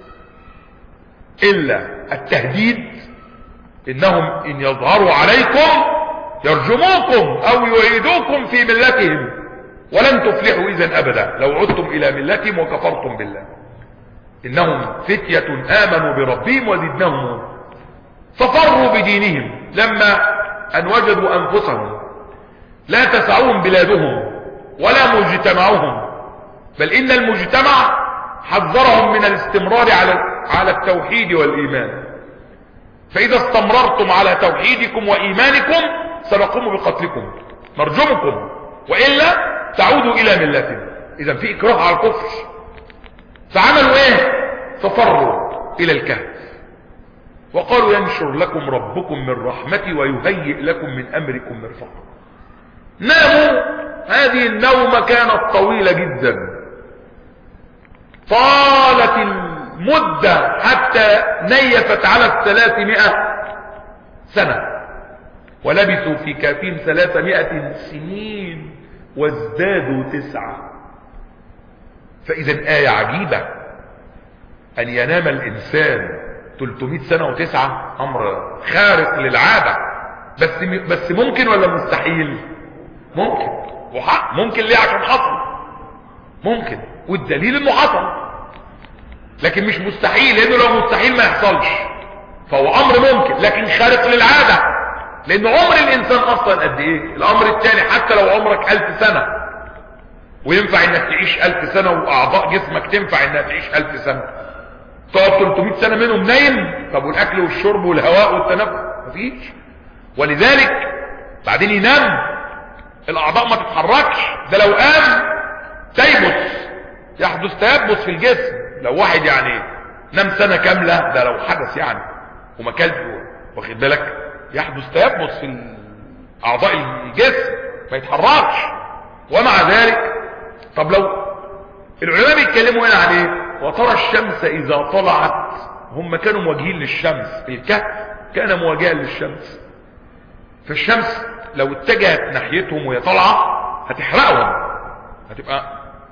[SPEAKER 1] إلا التهديد إنهم إن يظهروا عليكم يرجموكم أو يعيدوكم في ملتهم ولن تفلحوا إذا أبدا لو عدتم إلى ملتهم وكفرتم بالله إنهم فتية آمنوا بربهم وزدناهم ففروا بدينهم لما أن وجدوا أنفسهم لا تسعهم بلادهم ولا مجتمعهم بل إن المجتمع حذرهم من الاستمرار على على التوحيد والإيمان فإذا استمررتم على توحيدكم وإيمانكم سنقوم بقتلكم نرجمكم وإلا تعودوا إلى ملتنا إذا في إكراه على الكفر فعملوا إيه ففروا إلى الكهف وقالوا ينشر لكم ربكم من رحمته ويهيئ لكم من أمركم مرفقا ناموا هذه النومة كانت طويلة جدا طالت المدة حتى نيفت على الثلاثمائة سنة ولبثوا في كافين ثلاثمائة سنين وازدادوا تسعة فإذا آية عجيبة أن ينام الإنسان 300 سنة وتسعة أمر خارق للعادة بس بس ممكن ولا مستحيل ممكن وحق ممكن ليه عشان حصل ممكن والدليل انه حصل لكن مش مستحيل لانه لو مستحيل ما يحصلش فهو امر ممكن لكن خارق للعادة لان عمر الانسان اصلا قد ايه الامر الثاني حتى لو عمرك الف سنة وينفع انك تعيش الف سنة واعضاء جسمك تنفع انها تعيش الف سنة تقعد 300 سنة منهم نايم طب والاكل والشرب والهواء والتنفس مفيش ولذلك بعدين ينام الاعضاء ما تتحركش ده لو قام تيبس يحدث تيبس في الجسم لو واحد يعني نام سنة كاملة ده لو حدث يعني وما كلب واخد بالك يحدث تيبس في اعضاء الجسم ما يتحركش ومع ذلك طب لو العلماء بيتكلموا هنا عن ايه وترى الشمس اذا طلعت هم كانوا موجهين للشمس الكهف كان مواجها للشمس فالشمس لو اتجهت ناحيتهم وهي طالعه هتحرقهم هتبقى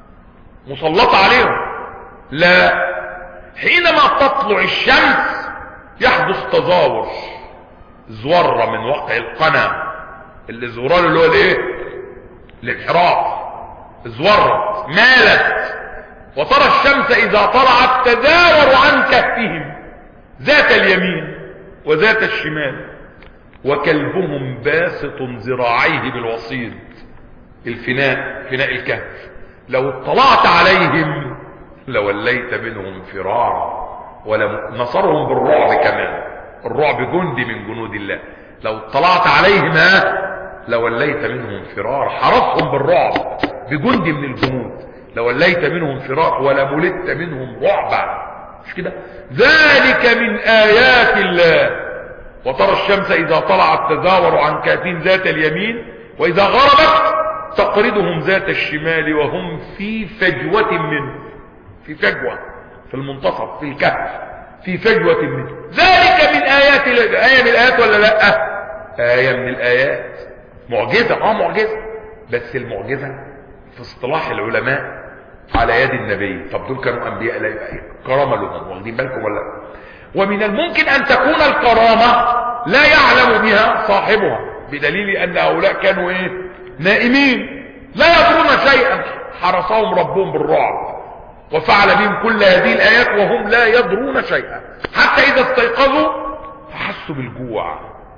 [SPEAKER 1] مسلطه عليهم لا حينما تطلع الشمس يحدث تزاور زورة من وقع القنا اللي زوران اللي هو الايه الانحراف زورت مالت وترى الشمس اذا طلعت تزاور عن كهفهم ذات اليمين وذات الشمال وكلبهم باسط ذراعيه بالوصيد الفناء فناء الكهف لو اطلعت عليهم لوليت منهم فرارا ولنصرهم بالرعب كمان الرعب جندي من جنود الله لو اطلعت عليهم ها لوليت منهم فرار حرسهم بالرعب بجند من الجنود لوليت منهم فرار ولملت منهم رعبا مش كده ذلك من آيات الله وترى الشمس إذا طلعت تزاور عن كافين ذات اليمين وإذا غربت تقرضهم ذات الشمال وهم في فجوة منه في فجوة في المنتصف في الكهف في فجوة منه ذلك من آيات آية من الآيات ولا لا آية من الآيات معجزة اه معجزة بس المعجزة في اصطلاح العلماء على يد النبي طب دول كانوا انبياء لا كرامة لهم واخدين بالكم ولا ومن الممكن ان تكون الكرامة لا يعلم بها صاحبها بدليل ان هؤلاء كانوا ايه نائمين لا يدرون شيئا حرسهم ربهم بالرعب وفعل بهم كل هذه الايات وهم لا يدرون شيئا حتى اذا استيقظوا فحسوا بالجوع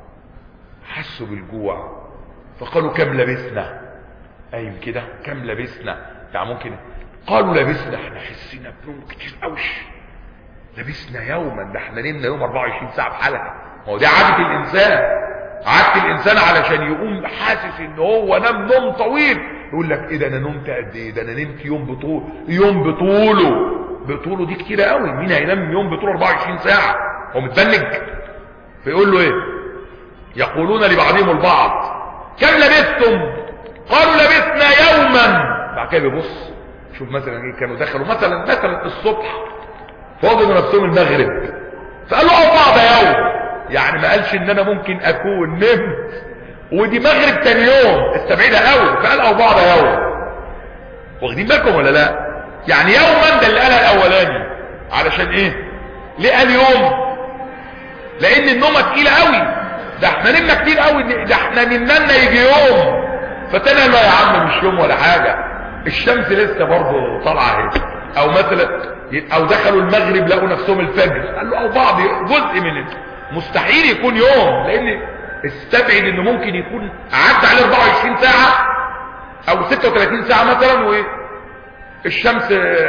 [SPEAKER 1] حسوا بالجوع فقالوا كم لبسنا ايوه كده كم لبسنا يعني ممكن قالوا لبسنا احنا حسينا بنوم كتير قوش لبسنا يوما ده احنا نمنا يوم 24 ساعه بحالها ما هو دي عاده الانسان عاده الانسان علشان يقوم حاسس ان هو نام نوم طويل يقول لك ايه ده انا نمت قد ايه ده انا نمت يوم بطول يوم بطوله بطوله دي كتير قوي مين هينام يوم بطوله 24 ساعه هو متبنج فيقول له ايه يقولون لبعضهم البعض كم لبثتم قالوا لبثنا يوما بعد كده بيبص شوف مثلا ايه كانوا دخلوا مثلا مثلا الصبح فوجدوا نفسهم المغرب فقالوا اه بعض يوم يعني ما قالش ان انا ممكن اكون نمت ودي مغرب تاني يوم استبعدها قوي فقال او بعض يوم واخدين بالكم ولا لا يعني يوما ده اللي قالها الاولاني علشان ايه ليه قال يوم لان النومه تقيله قوي ده احنا نمنا كتير قوي ده احنا نمنا يجي يوم فتنا لا يا عم مش يوم ولا حاجه الشمس لسه برضه طالعه اهي او مثلا او دخلوا المغرب لقوا نفسهم الفجر قال له او بعض جزء من مستحيل يكون يوم لان استبعد انه ممكن يكون عدى عليه 24 ساعه او 36 ساعه مثلا والشمس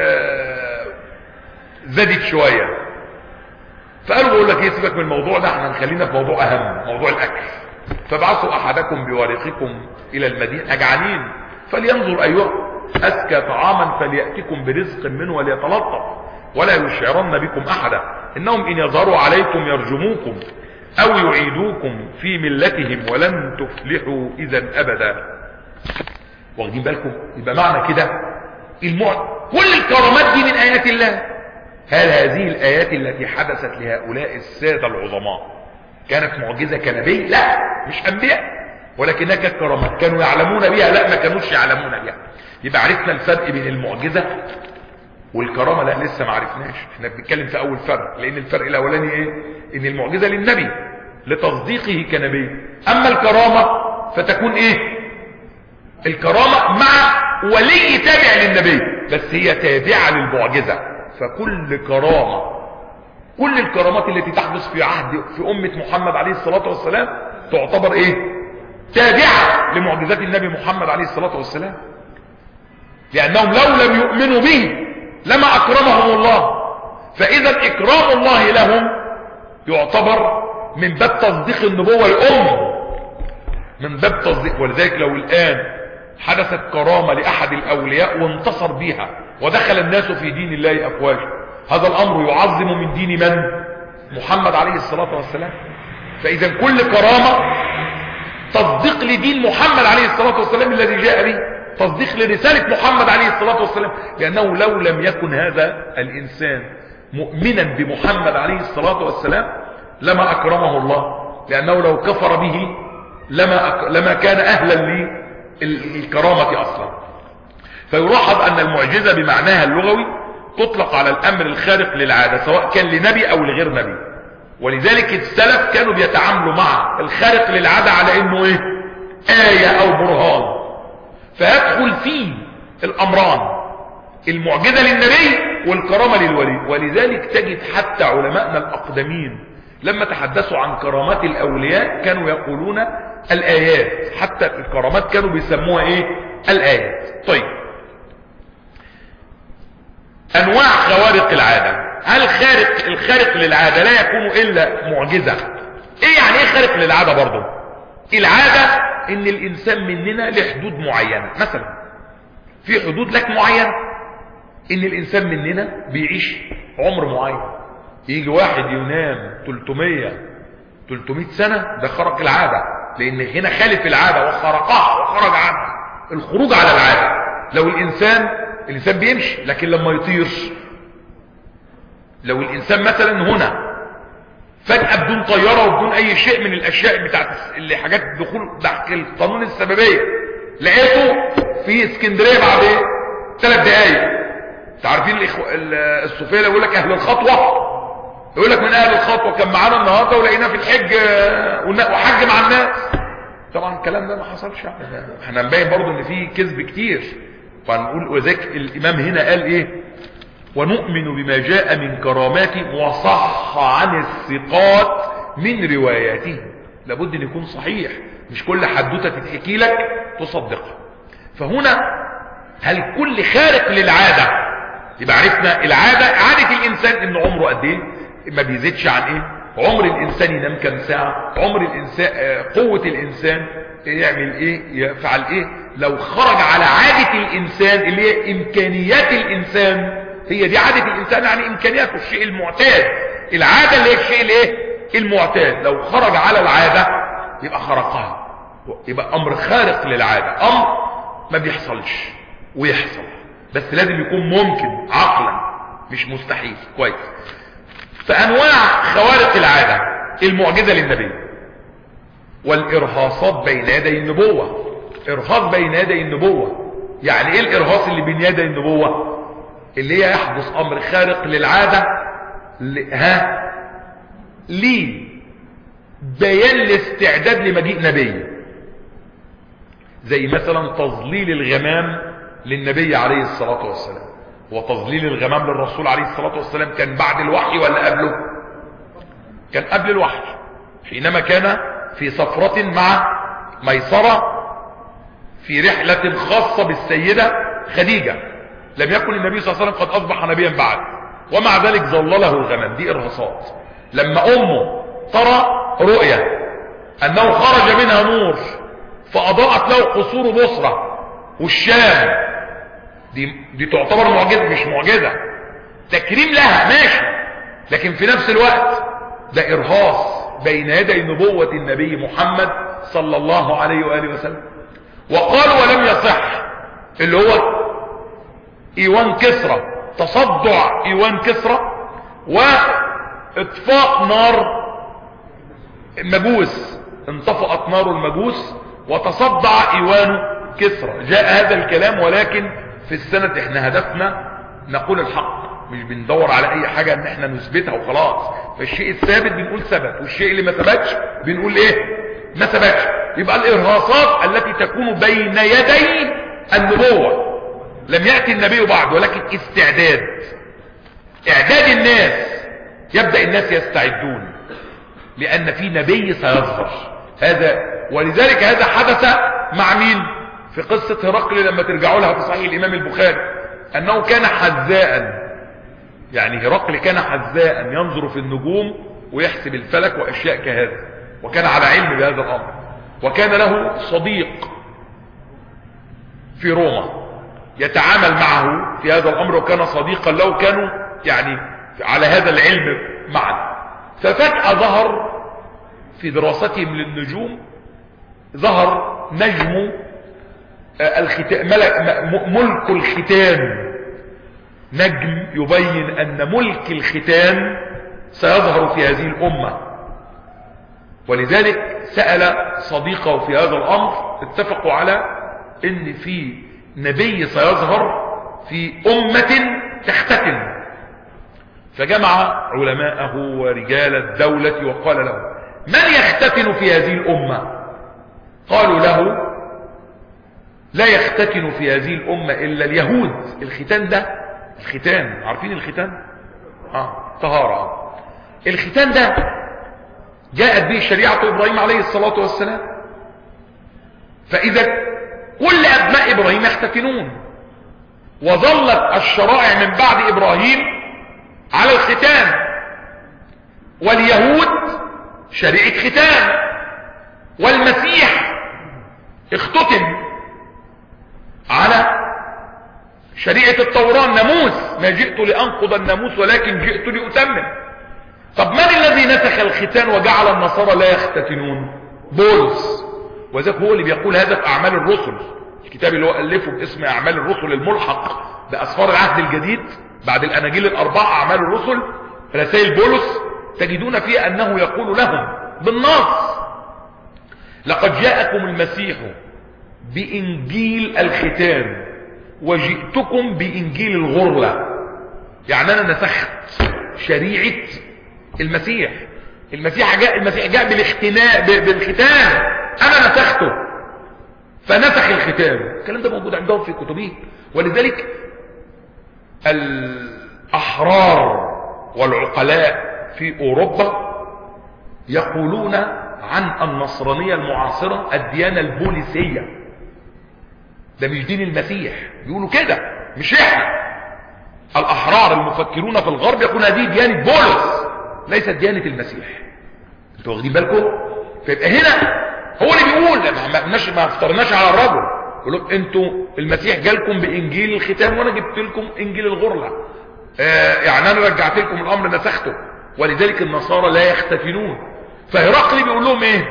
[SPEAKER 1] زادت شويه فقالوا بقول لك ايه سيبك من الموضوع ده احنا نخلينا في موضوع اهم موضوع الاكل فابعثوا احدكم بورقكم الى المدينه اجعانين فلينظر ايها أزكى طعاما فليأتكم برزق منه وليتلطف ولا يشعرن بكم أحدا إنهم إن يظهروا عليكم يرجموكم أو يعيدوكم في ملتهم ولن تفلحوا إذا أبدا واخدين بالكم يبقى معنى كده المع... كل الكرامات دي من آيات الله هل هذه الآيات التي حدثت لهؤلاء السادة العظماء كانت معجزة كنبي لا مش أنبياء ولكنها كانت كرامات كانوا يعلمون بها لا ما كانوش يعلمون بها يبقى عرفنا الفرق بين المعجزة والكرامة لا لسه ما عرفناش احنا بنتكلم في اول فرق لان الفرق الاولاني ايه ان المعجزة للنبي لتصديقه كنبي اما الكرامة فتكون ايه الكرامة مع ولي تابع للنبي بس هي تابعة للمعجزة فكل كرامة كل الكرامات التي تحدث في عهد في أمة محمد عليه الصلاة والسلام تعتبر ايه تابعة لمعجزات النبي محمد عليه الصلاة والسلام لأنهم لو لم يؤمنوا به لما أكرمهم الله فإذا إكرام الله لهم يعتبر من باب تصديق النبوة الأم من باب تصديق ولذلك لو الآن حدثت كرامة لأحد الأولياء وانتصر بها ودخل الناس في دين الله أفواجا هذا الأمر يعظم من دين من؟ محمد عليه الصلاة والسلام فإذا كل كرامة تصديق لدين محمد عليه الصلاة والسلام الذي جاء به تصديق لرسالة محمد عليه الصلاة والسلام لأنه لو لم يكن هذا الإنسان مؤمنا بمحمد عليه الصلاة والسلام لما أكرمه الله لأنه لو كفر به لما, أك... لما كان أهلا للكرامة أصلا فيلاحظ أن المعجزة بمعناها اللغوي تطلق على الأمر الخارق للعادة سواء كان لنبي أو لغير نبي ولذلك السلف كانوا بيتعاملوا مع الخارق للعادة على أنه إيه آية أو برهان فيدخل فيه الامران المعجزة للنبي والكرامة للولي ولذلك تجد حتى علماءنا الاقدمين لما تحدثوا عن كرامات الاولياء كانوا يقولون الايات حتى الكرامات كانوا بيسموها ايه الايات طيب انواع خوارق العادة هل خارق الخارق للعادة لا يكون الا معجزة ايه يعني ايه خارق للعادة برضو العادة ان الانسان مننا له حدود معينة مثلا في حدود لك معينة ان الانسان مننا بيعيش عمر معين يجي واحد ينام 300 300 سنة ده خرق العادة لان هنا خالف العادة وخرقها وخرج عنها الخروج على العادة لو الانسان الانسان بيمشي لكن لما يطير لو الانسان مثلا هنا فجأة بدون طيارة وبدون اي شيء من الاشياء بتاعت اللي حاجات دخول تحت القانون السببية لقيته في اسكندرية بعد ايه ثلاث دقايق تعرفين الصوفية اللي يقول لك اهل الخطوة يقول لك من اهل الخطوة كان معانا النهاردة ولقيناه في الحج وحج مع الناس طبعا الكلام ده ما حصلش احنا نبين برضو ان في كذب كتير فنقول وذلك الامام هنا قال ايه ونؤمن بما جاء من كراماته وصح عن الثقات من رواياته لابد ان يكون صحيح مش كل حدوته تتحكي لك تصدقها فهنا هل كل خارق للعادة يبقى عرفنا العادة عادة الانسان ان عمره قد ايه ما بيزيدش عن ايه عمر الانسان ينام كام ساعة عمر الانسان قوة الانسان يعمل ايه يفعل ايه لو خرج على عادة الانسان اللي هي امكانيات الانسان هي دي عادة الانسان يعني امكانياته الشيء المعتاد العادة اللي هي الشيء الايه المعتاد لو خرج على العادة يبقى خرقها يبقى امر خارق للعادة امر ما بيحصلش ويحصل بس لازم يكون ممكن عقلا مش مستحيل كويس فانواع خوارق العادة المعجزة للنبي والارهاصات بين يدي النبوة ارهاص بين يدي النبوة يعني ايه الارهاص اللي بين يدي النبوة اللي هي يحدث امر خارق للعادة ل... ها ليه بيان الاستعداد لمجيء نبي زي مثلا تظليل الغمام للنبي عليه الصلاة والسلام وتظليل الغمام للرسول عليه الصلاة والسلام كان بعد الوحي ولا قبله كان قبل الوحي حينما كان في سفرة مع ميسرة في رحلة خاصة بالسيدة خديجة لم يكن النبي صلى الله عليه وسلم قد أصبح نبيا بعد ومع ذلك ظلله الغمام دي إرهاصات لما أمه ترى رؤية أنه خرج منها نور فأضاءت له قصور بصرة والشام دي, دي تعتبر معجزة مش معجزة تكريم لها ماشي لكن في نفس الوقت ده إرهاص بين يدي نبوة النبي محمد صلى الله عليه وآله وسلم وقال ولم يصح اللي هو ايوان كسرى تصدع ايوان كسرى واطفاء نار المجوس انطفأت نار المجوس وتصدع ايوان كسرى جاء هذا الكلام ولكن في السنة احنا هدفنا نقول الحق مش بندور على اي حاجة ان احنا نثبتها وخلاص فالشيء الثابت بنقول ثبت والشيء اللي ما ثبتش بنقول ايه ما ثبتش يبقى الارهاصات التي تكون بين يدي النبوة لم يأتي النبي بعد ولكن استعداد اعداد الناس يبدأ الناس يستعدون لان في نبي سيظهر هذا ولذلك هذا حدث مع مين في قصة هرقل لما ترجعوا لها في صحيح الامام البخاري انه كان حذاء يعني هرقل كان حذاء ينظر في النجوم ويحسب الفلك واشياء كهذا وكان على علم بهذا الامر وكان له صديق في روما يتعامل معه في هذا الامر وكان صديقا له كانوا يعني على هذا العلم معا ففجأة ظهر في دراستهم للنجوم ظهر نجم الختان ملك الختان نجم يبين ان ملك الختان سيظهر في هذه الامة ولذلك سأل صديقه في هذا الامر اتفقوا على ان في نبي سيظهر في امة تختتن فجمع علماءه ورجال الدولة وقال له من يختتن في هذه الامة قالوا له لا يختتن في هذه الامة الا اليهود الختان ده الختان عارفين الختان اه طهارة الختان ده جاءت به شريعة ابراهيم عليه الصلاة والسلام فاذا كل ابناء ابراهيم يختتنون وظلت الشرائع من بعد ابراهيم على الختان واليهود شريعة ختان والمسيح اختتن على شريعة التوراة الناموس ما جئت لأنقض الناموس ولكن جئت لأتمم طب من الذي نسخ الختان وجعل النصارى لا يختتنون بولس وذلك هو اللي بيقول هذا في أعمال الرسل الكتاب اللي هو ألفه باسم أعمال الرسل الملحق بأسفار العهد الجديد بعد الأناجيل الأربعة أعمال الرسل رسائل بولس تجدون فيها أنه يقول لهم بالنص لقد جاءكم المسيح بإنجيل الختان وجئتكم بإنجيل الغرلة يعني أنا نسخت شريعة المسيح المسيح جاء المسيح جاء بالاختناء بالختان أنا نسخته فنسخ الختان الكلام ده موجود عندهم في كتبهم ولذلك الأحرار والعقلاء في أوروبا يقولون عن النصرانية المعاصرة الديانة البوليسية ده مش دين المسيح يقولوا كده مش احنا الأحرار المفكرون في الغرب يقولون هذه ديانة بولس ليست ديانة المسيح انتوا واخدين بالكم فيبقى هنا هو اللي بيقول ما قلناش ما افترناش على الرجل يقول لهم انتوا المسيح جالكم بانجيل الختان وانا جبت لكم انجيل الغرله آه يعني انا رجعت لكم الامر نسخته ولذلك النصارى لا يختتنون فهرقل بيقول لهم ايه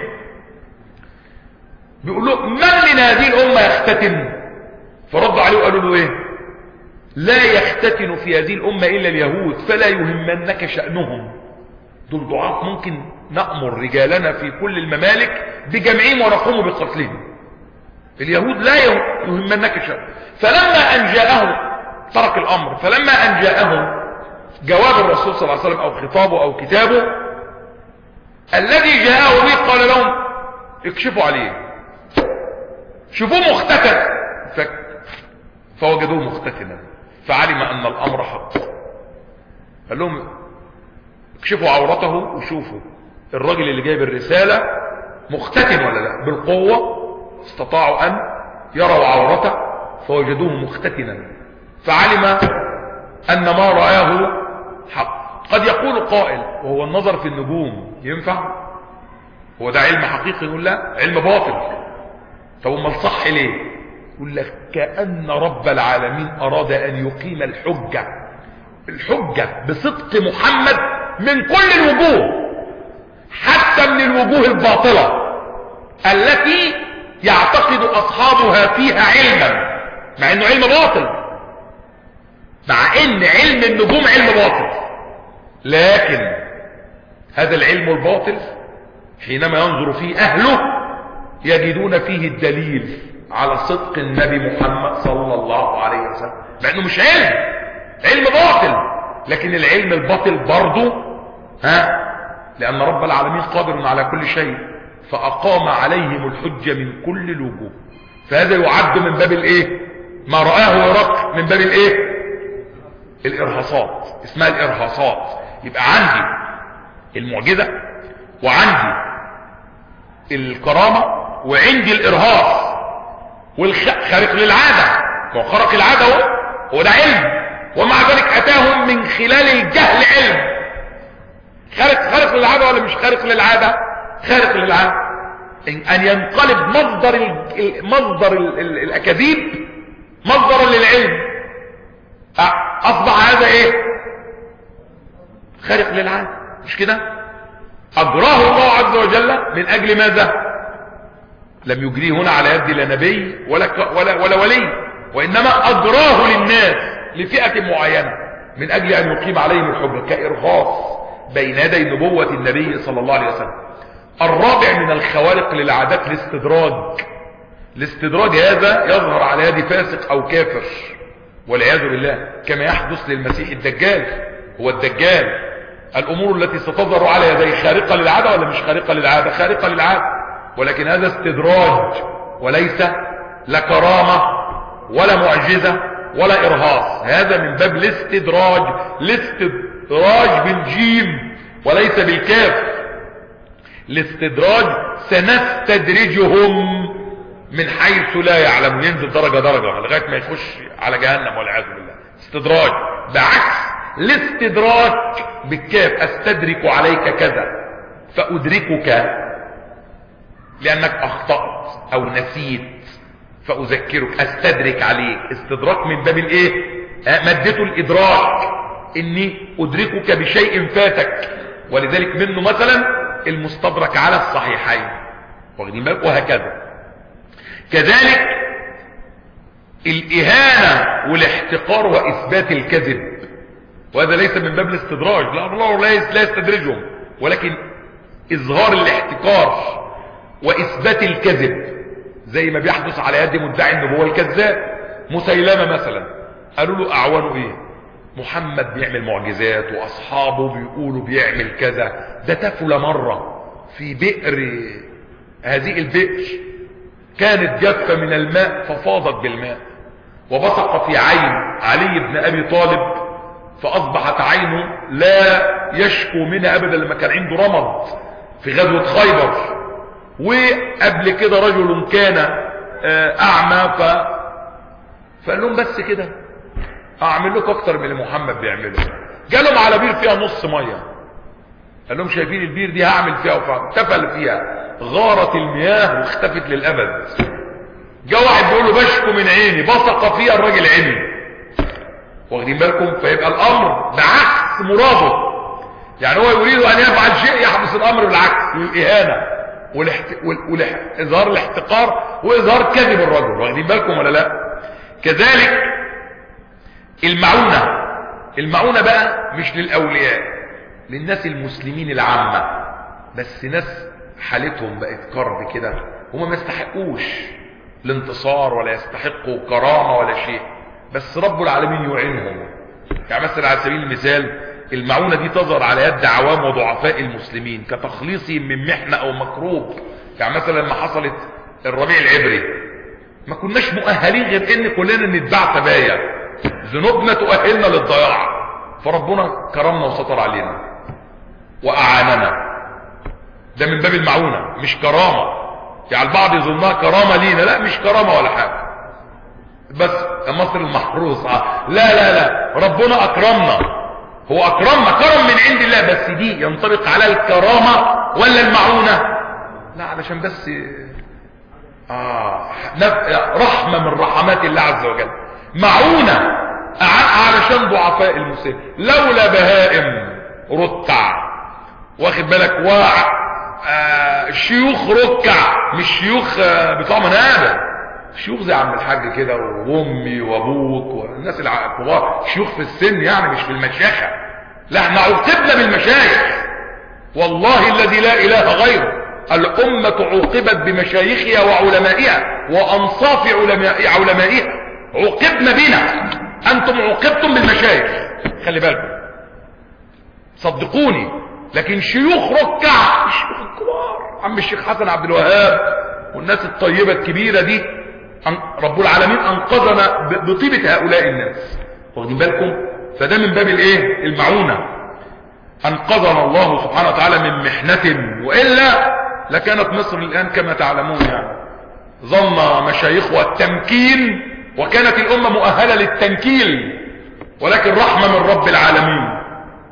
[SPEAKER 1] بيقول لهم من من هذه الامه يختتن فرد عليه وقالوا له ايه لا يختتن في هذه الامه الا اليهود فلا يهمنك شانهم دول ضعاف ممكن نأمر رجالنا في كل الممالك بجمعهم ونقوم بقتلهم اليهود لا يهمنك شيء فلما أن جاءهم ترك الأمر فلما أن جاءهم جواب الرسول صلى الله عليه وسلم أو خطابه أو كتابه الذي جاءه به قال لهم اكشفوا عليه شوفوه مختتن ف... فوجدوه مختتنا فعلم أن الأمر حق قال لهم اكشفوا عورته وشوفوا الراجل اللي جايب الرسالة مختتن ولا لا بالقوة استطاعوا أن يروا عورته فوجدوه مختتنا فعلم أن ما رآه حق قد يقول قائل وهو النظر في النجوم ينفع هو ده علم حقيقي يقول لا علم باطل طب امال صح ليه يقول لك كأن رب العالمين أراد أن يقيم الحجة الحجة بصدق محمد من كل الوجوه حتى من الوجوه الباطلة التي يعتقد أصحابها فيها علما مع أنه علم باطل مع أن علم النجوم علم باطل لكن هذا العلم الباطل حينما ينظر فيه أهله يجدون فيه الدليل على صدق النبي محمد صلى الله عليه وسلم مع أنه مش علم علم باطل لكن العلم الباطل برضه ها لأن رب العالمين قادر على كل شيء فأقام عليهم الحجة من كل الوجوه فهذا يعد من باب الايه ما رآه هرقل من باب الايه الارهاصات اسمها الارهاصات يبقى عندي المعجزة وعندي الكرامة وعندي الارهاص والخارق للعادة هو خرق العادة هو هو ده علم ومع ذلك اتاهم من خلال الجهل علم خارق خارق للعادة ولا مش خارق للعادة خارق للعادة ان ينقلب مصدر ال مصدر ال ال الاكاذيب مصدرا للعلم اصبح هذا ايه خارق للعادة مش كده اجراه الله عز وجل من اجل ماذا لم يجريه هنا على يد لا نبي ولا, ولا, ولا ولي وانما اجراه للناس لفئة معينة من اجل ان يقيم عليهم الحجة كارهاص بين يدي نبوة النبي صلى الله عليه وسلم الرابع من الخوارق للعادات الاستدراج الاستدراج هذا يظهر على يد فاسق او كافر والعياذ بالله كما يحدث للمسيح الدجال هو الدجال الامور التي ستظهر على يديه خارقة للعادة ولا مش خارقة للعادة خارقة للعادة ولكن هذا استدراج وليس لا كرامة ولا معجزة ولا ارهاص هذا من باب الاستدراج الاستدراج بالجيم وليس بالكاف الاستدراج سنستدرجهم من حيث لا يعلم ينزل درجة درجة لغاية ما يخش على جهنم والعياذ بالله استدراج بعكس الاستدراج بالكاف استدرك عليك كذا فادركك لانك اخطأت او نسيت فاذكرك استدرك عليك استدراك من باب الايه مادته الادراك اني ادركك بشيء فاتك ولذلك منه مثلا المستدرك على الصحيحين واخدين بالك وهكذا كذلك الاهانة والاحتقار واثبات الكذب وهذا ليس من باب الاستدراج لا الله لا يستدرجهم ولكن اظهار الاحتقار واثبات الكذب زي ما بيحدث على يد مدعي النبوة الكذاب مسيلمة مثلا قالوا له اعوانه ايه محمد بيعمل معجزات واصحابه بيقولوا بيعمل كذا ده تفل مرة في بئر هذه البئر كانت جافة من الماء ففاضت بالماء وبصق في عين علي بن ابي طالب فاصبحت عينه لا يشكو منها ابدا لما كان عنده رمض في غزوة خيبر وقبل كده رجل كان اعمى ف فقال لهم بس كده اعمل لكم اكتر من اللي محمد بيعمله جالهم على بير فيها نص ميه قال لهم شايفين البير دي هعمل فيها وتفل فيها غارت المياه واختفت للابد جاء واحد بيقول له بشكو من عيني بصق فيها الراجل عيني واخدين بالكم فيبقى الامر بعكس مراده يعني هو يريد ان يفعل شيء يحدث الامر بالعكس للاهانه واظهار الاحتقار واظهار كذب الرجل واخدين بالكم ولا لا كذلك المعونه المعونه بقى مش للاولياء للناس المسلمين العامه بس ناس حالتهم بقت كرب كده هما ما يستحقوش الانتصار ولا يستحقوا كرامه ولا شيء بس رب العالمين يعينهم يعني مثلا على سبيل المثال المعونة دي تظهر على يد عوام وضعفاء المسلمين كتخليصهم من محنة او مكروب يعني مثلا لما حصلت الربيع العبري ما كناش مؤهلين غير ان كلنا نتباع تبايا ذنوبنا تؤهلنا للضياع فربنا كرمنا وستر علينا واعاننا ده من باب المعونة مش كرامة يعني البعض يظنها كرامة لينا لا مش كرامة ولا حاجة بس مصر المحروسة لا لا لا ربنا اكرمنا هو اكرمنا كرم من عند الله بس دي ينطبق على الكرامة ولا المعونة لا علشان بس آه رحمة من رحمات الله عز وجل معونة علشان ضعفاء المسلمين لولا بهائم رتع واخد بالك و آه شيوخ ركع مش شيوخ آه بتوع منابه شيوخ زي عم الحاج كده وامي وابوك والناس الكبار شيوخ في السن يعني مش في المشيخة لا احنا عوقبنا بالمشايخ والله الذي لا اله غيره الامة عوقبت بمشايخها وعلمائها وانصاف علماء علمائها عوقبنا بنا انتم عوقبتم بالمشايخ خلي بالكم صدقوني لكن شيوخ ركع الشيوخ الكبار عم الشيخ حسن عبد الوهاب والناس الطيبة الكبيرة دي رب العالمين انقذنا بطيبة هؤلاء الناس واخدين بالكم فده من باب الايه المعونة انقذنا الله سبحانه وتعالى من محنة وإلا لكانت مصر الآن كما تعلمون يعني ظن مشايخها التمكين وكانت الأمة مؤهلة للتنكيل ولكن رحمة من رب العالمين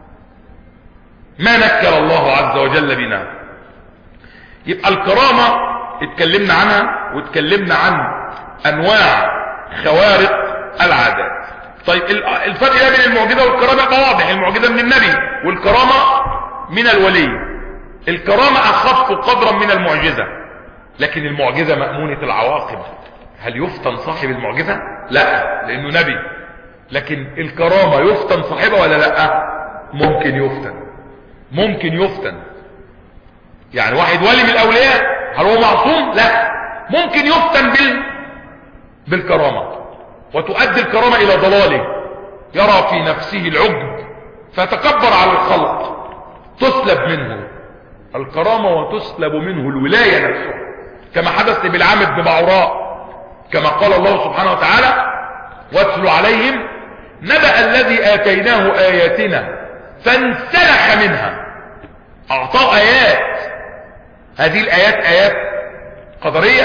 [SPEAKER 1] ما نكر الله عز وجل بنا يبقى الكرامة اتكلمنا عنها واتكلمنا عن انواع خوارق العادات طيب الفرق بين المعجزة والكرامة يبقى واضح المعجزة من النبي والكرامة من الولي الكرامة اخف قدرا من المعجزة لكن المعجزة مأمونة العواقب هل يفتن صاحب المعجزة لا لانه نبي لكن الكرامة يفتن صاحبها ولا لا ممكن يفتن ممكن يفتن يعني واحد ولي من الاولياء هل هو معصوم لا ممكن يفتن بال بالكرامة وتؤدي الكرامة الى ضلاله يرى في نفسه العجب فتكبر على الخلق تسلب منه الكرامة وتسلب منه الولاية نفسه كما حدث لبلعام بن بعوراء كما قال الله سبحانه وتعالى واتل عليهم نبأ الذي آتيناه آياتنا فانسلخ منها أعطاه آيات هذه الآيات آيات قدرية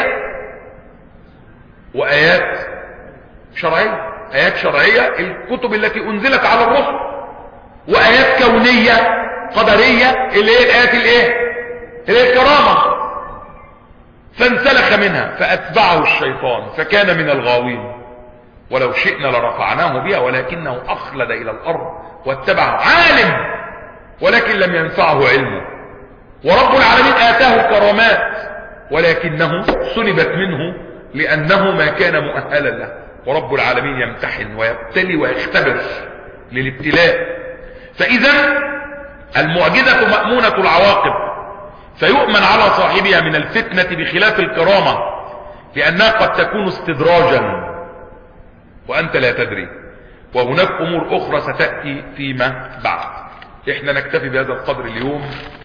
[SPEAKER 1] وآيات شرعية آيات شرعية الكتب التي أنزلت على الرسل وآيات كونية قدرية اللي هي الآيات الايه اللي هي الكرامة فانسلخ منها فأتبعه الشيطان فكان من الغاوين ولو شئنا لرفعناه بها ولكنه أخلد إلى الأرض واتبعه عالم ولكن لم ينفعه علمه ورب العالمين آتاه كرامات ولكنه سلبت منه لأنه ما كان مؤهلا له ورب العالمين يمتحن ويبتلي ويختبر للابتلاء فاذا المعجزة مأمونة العواقب فيؤمن على صاحبها من الفتنة بخلاف الكرامة لأنها قد تكون استدراجا وأنت لا تدري وهناك أمور أخرى ستأتي فيما بعد احنا نكتفي بهذا القدر اليوم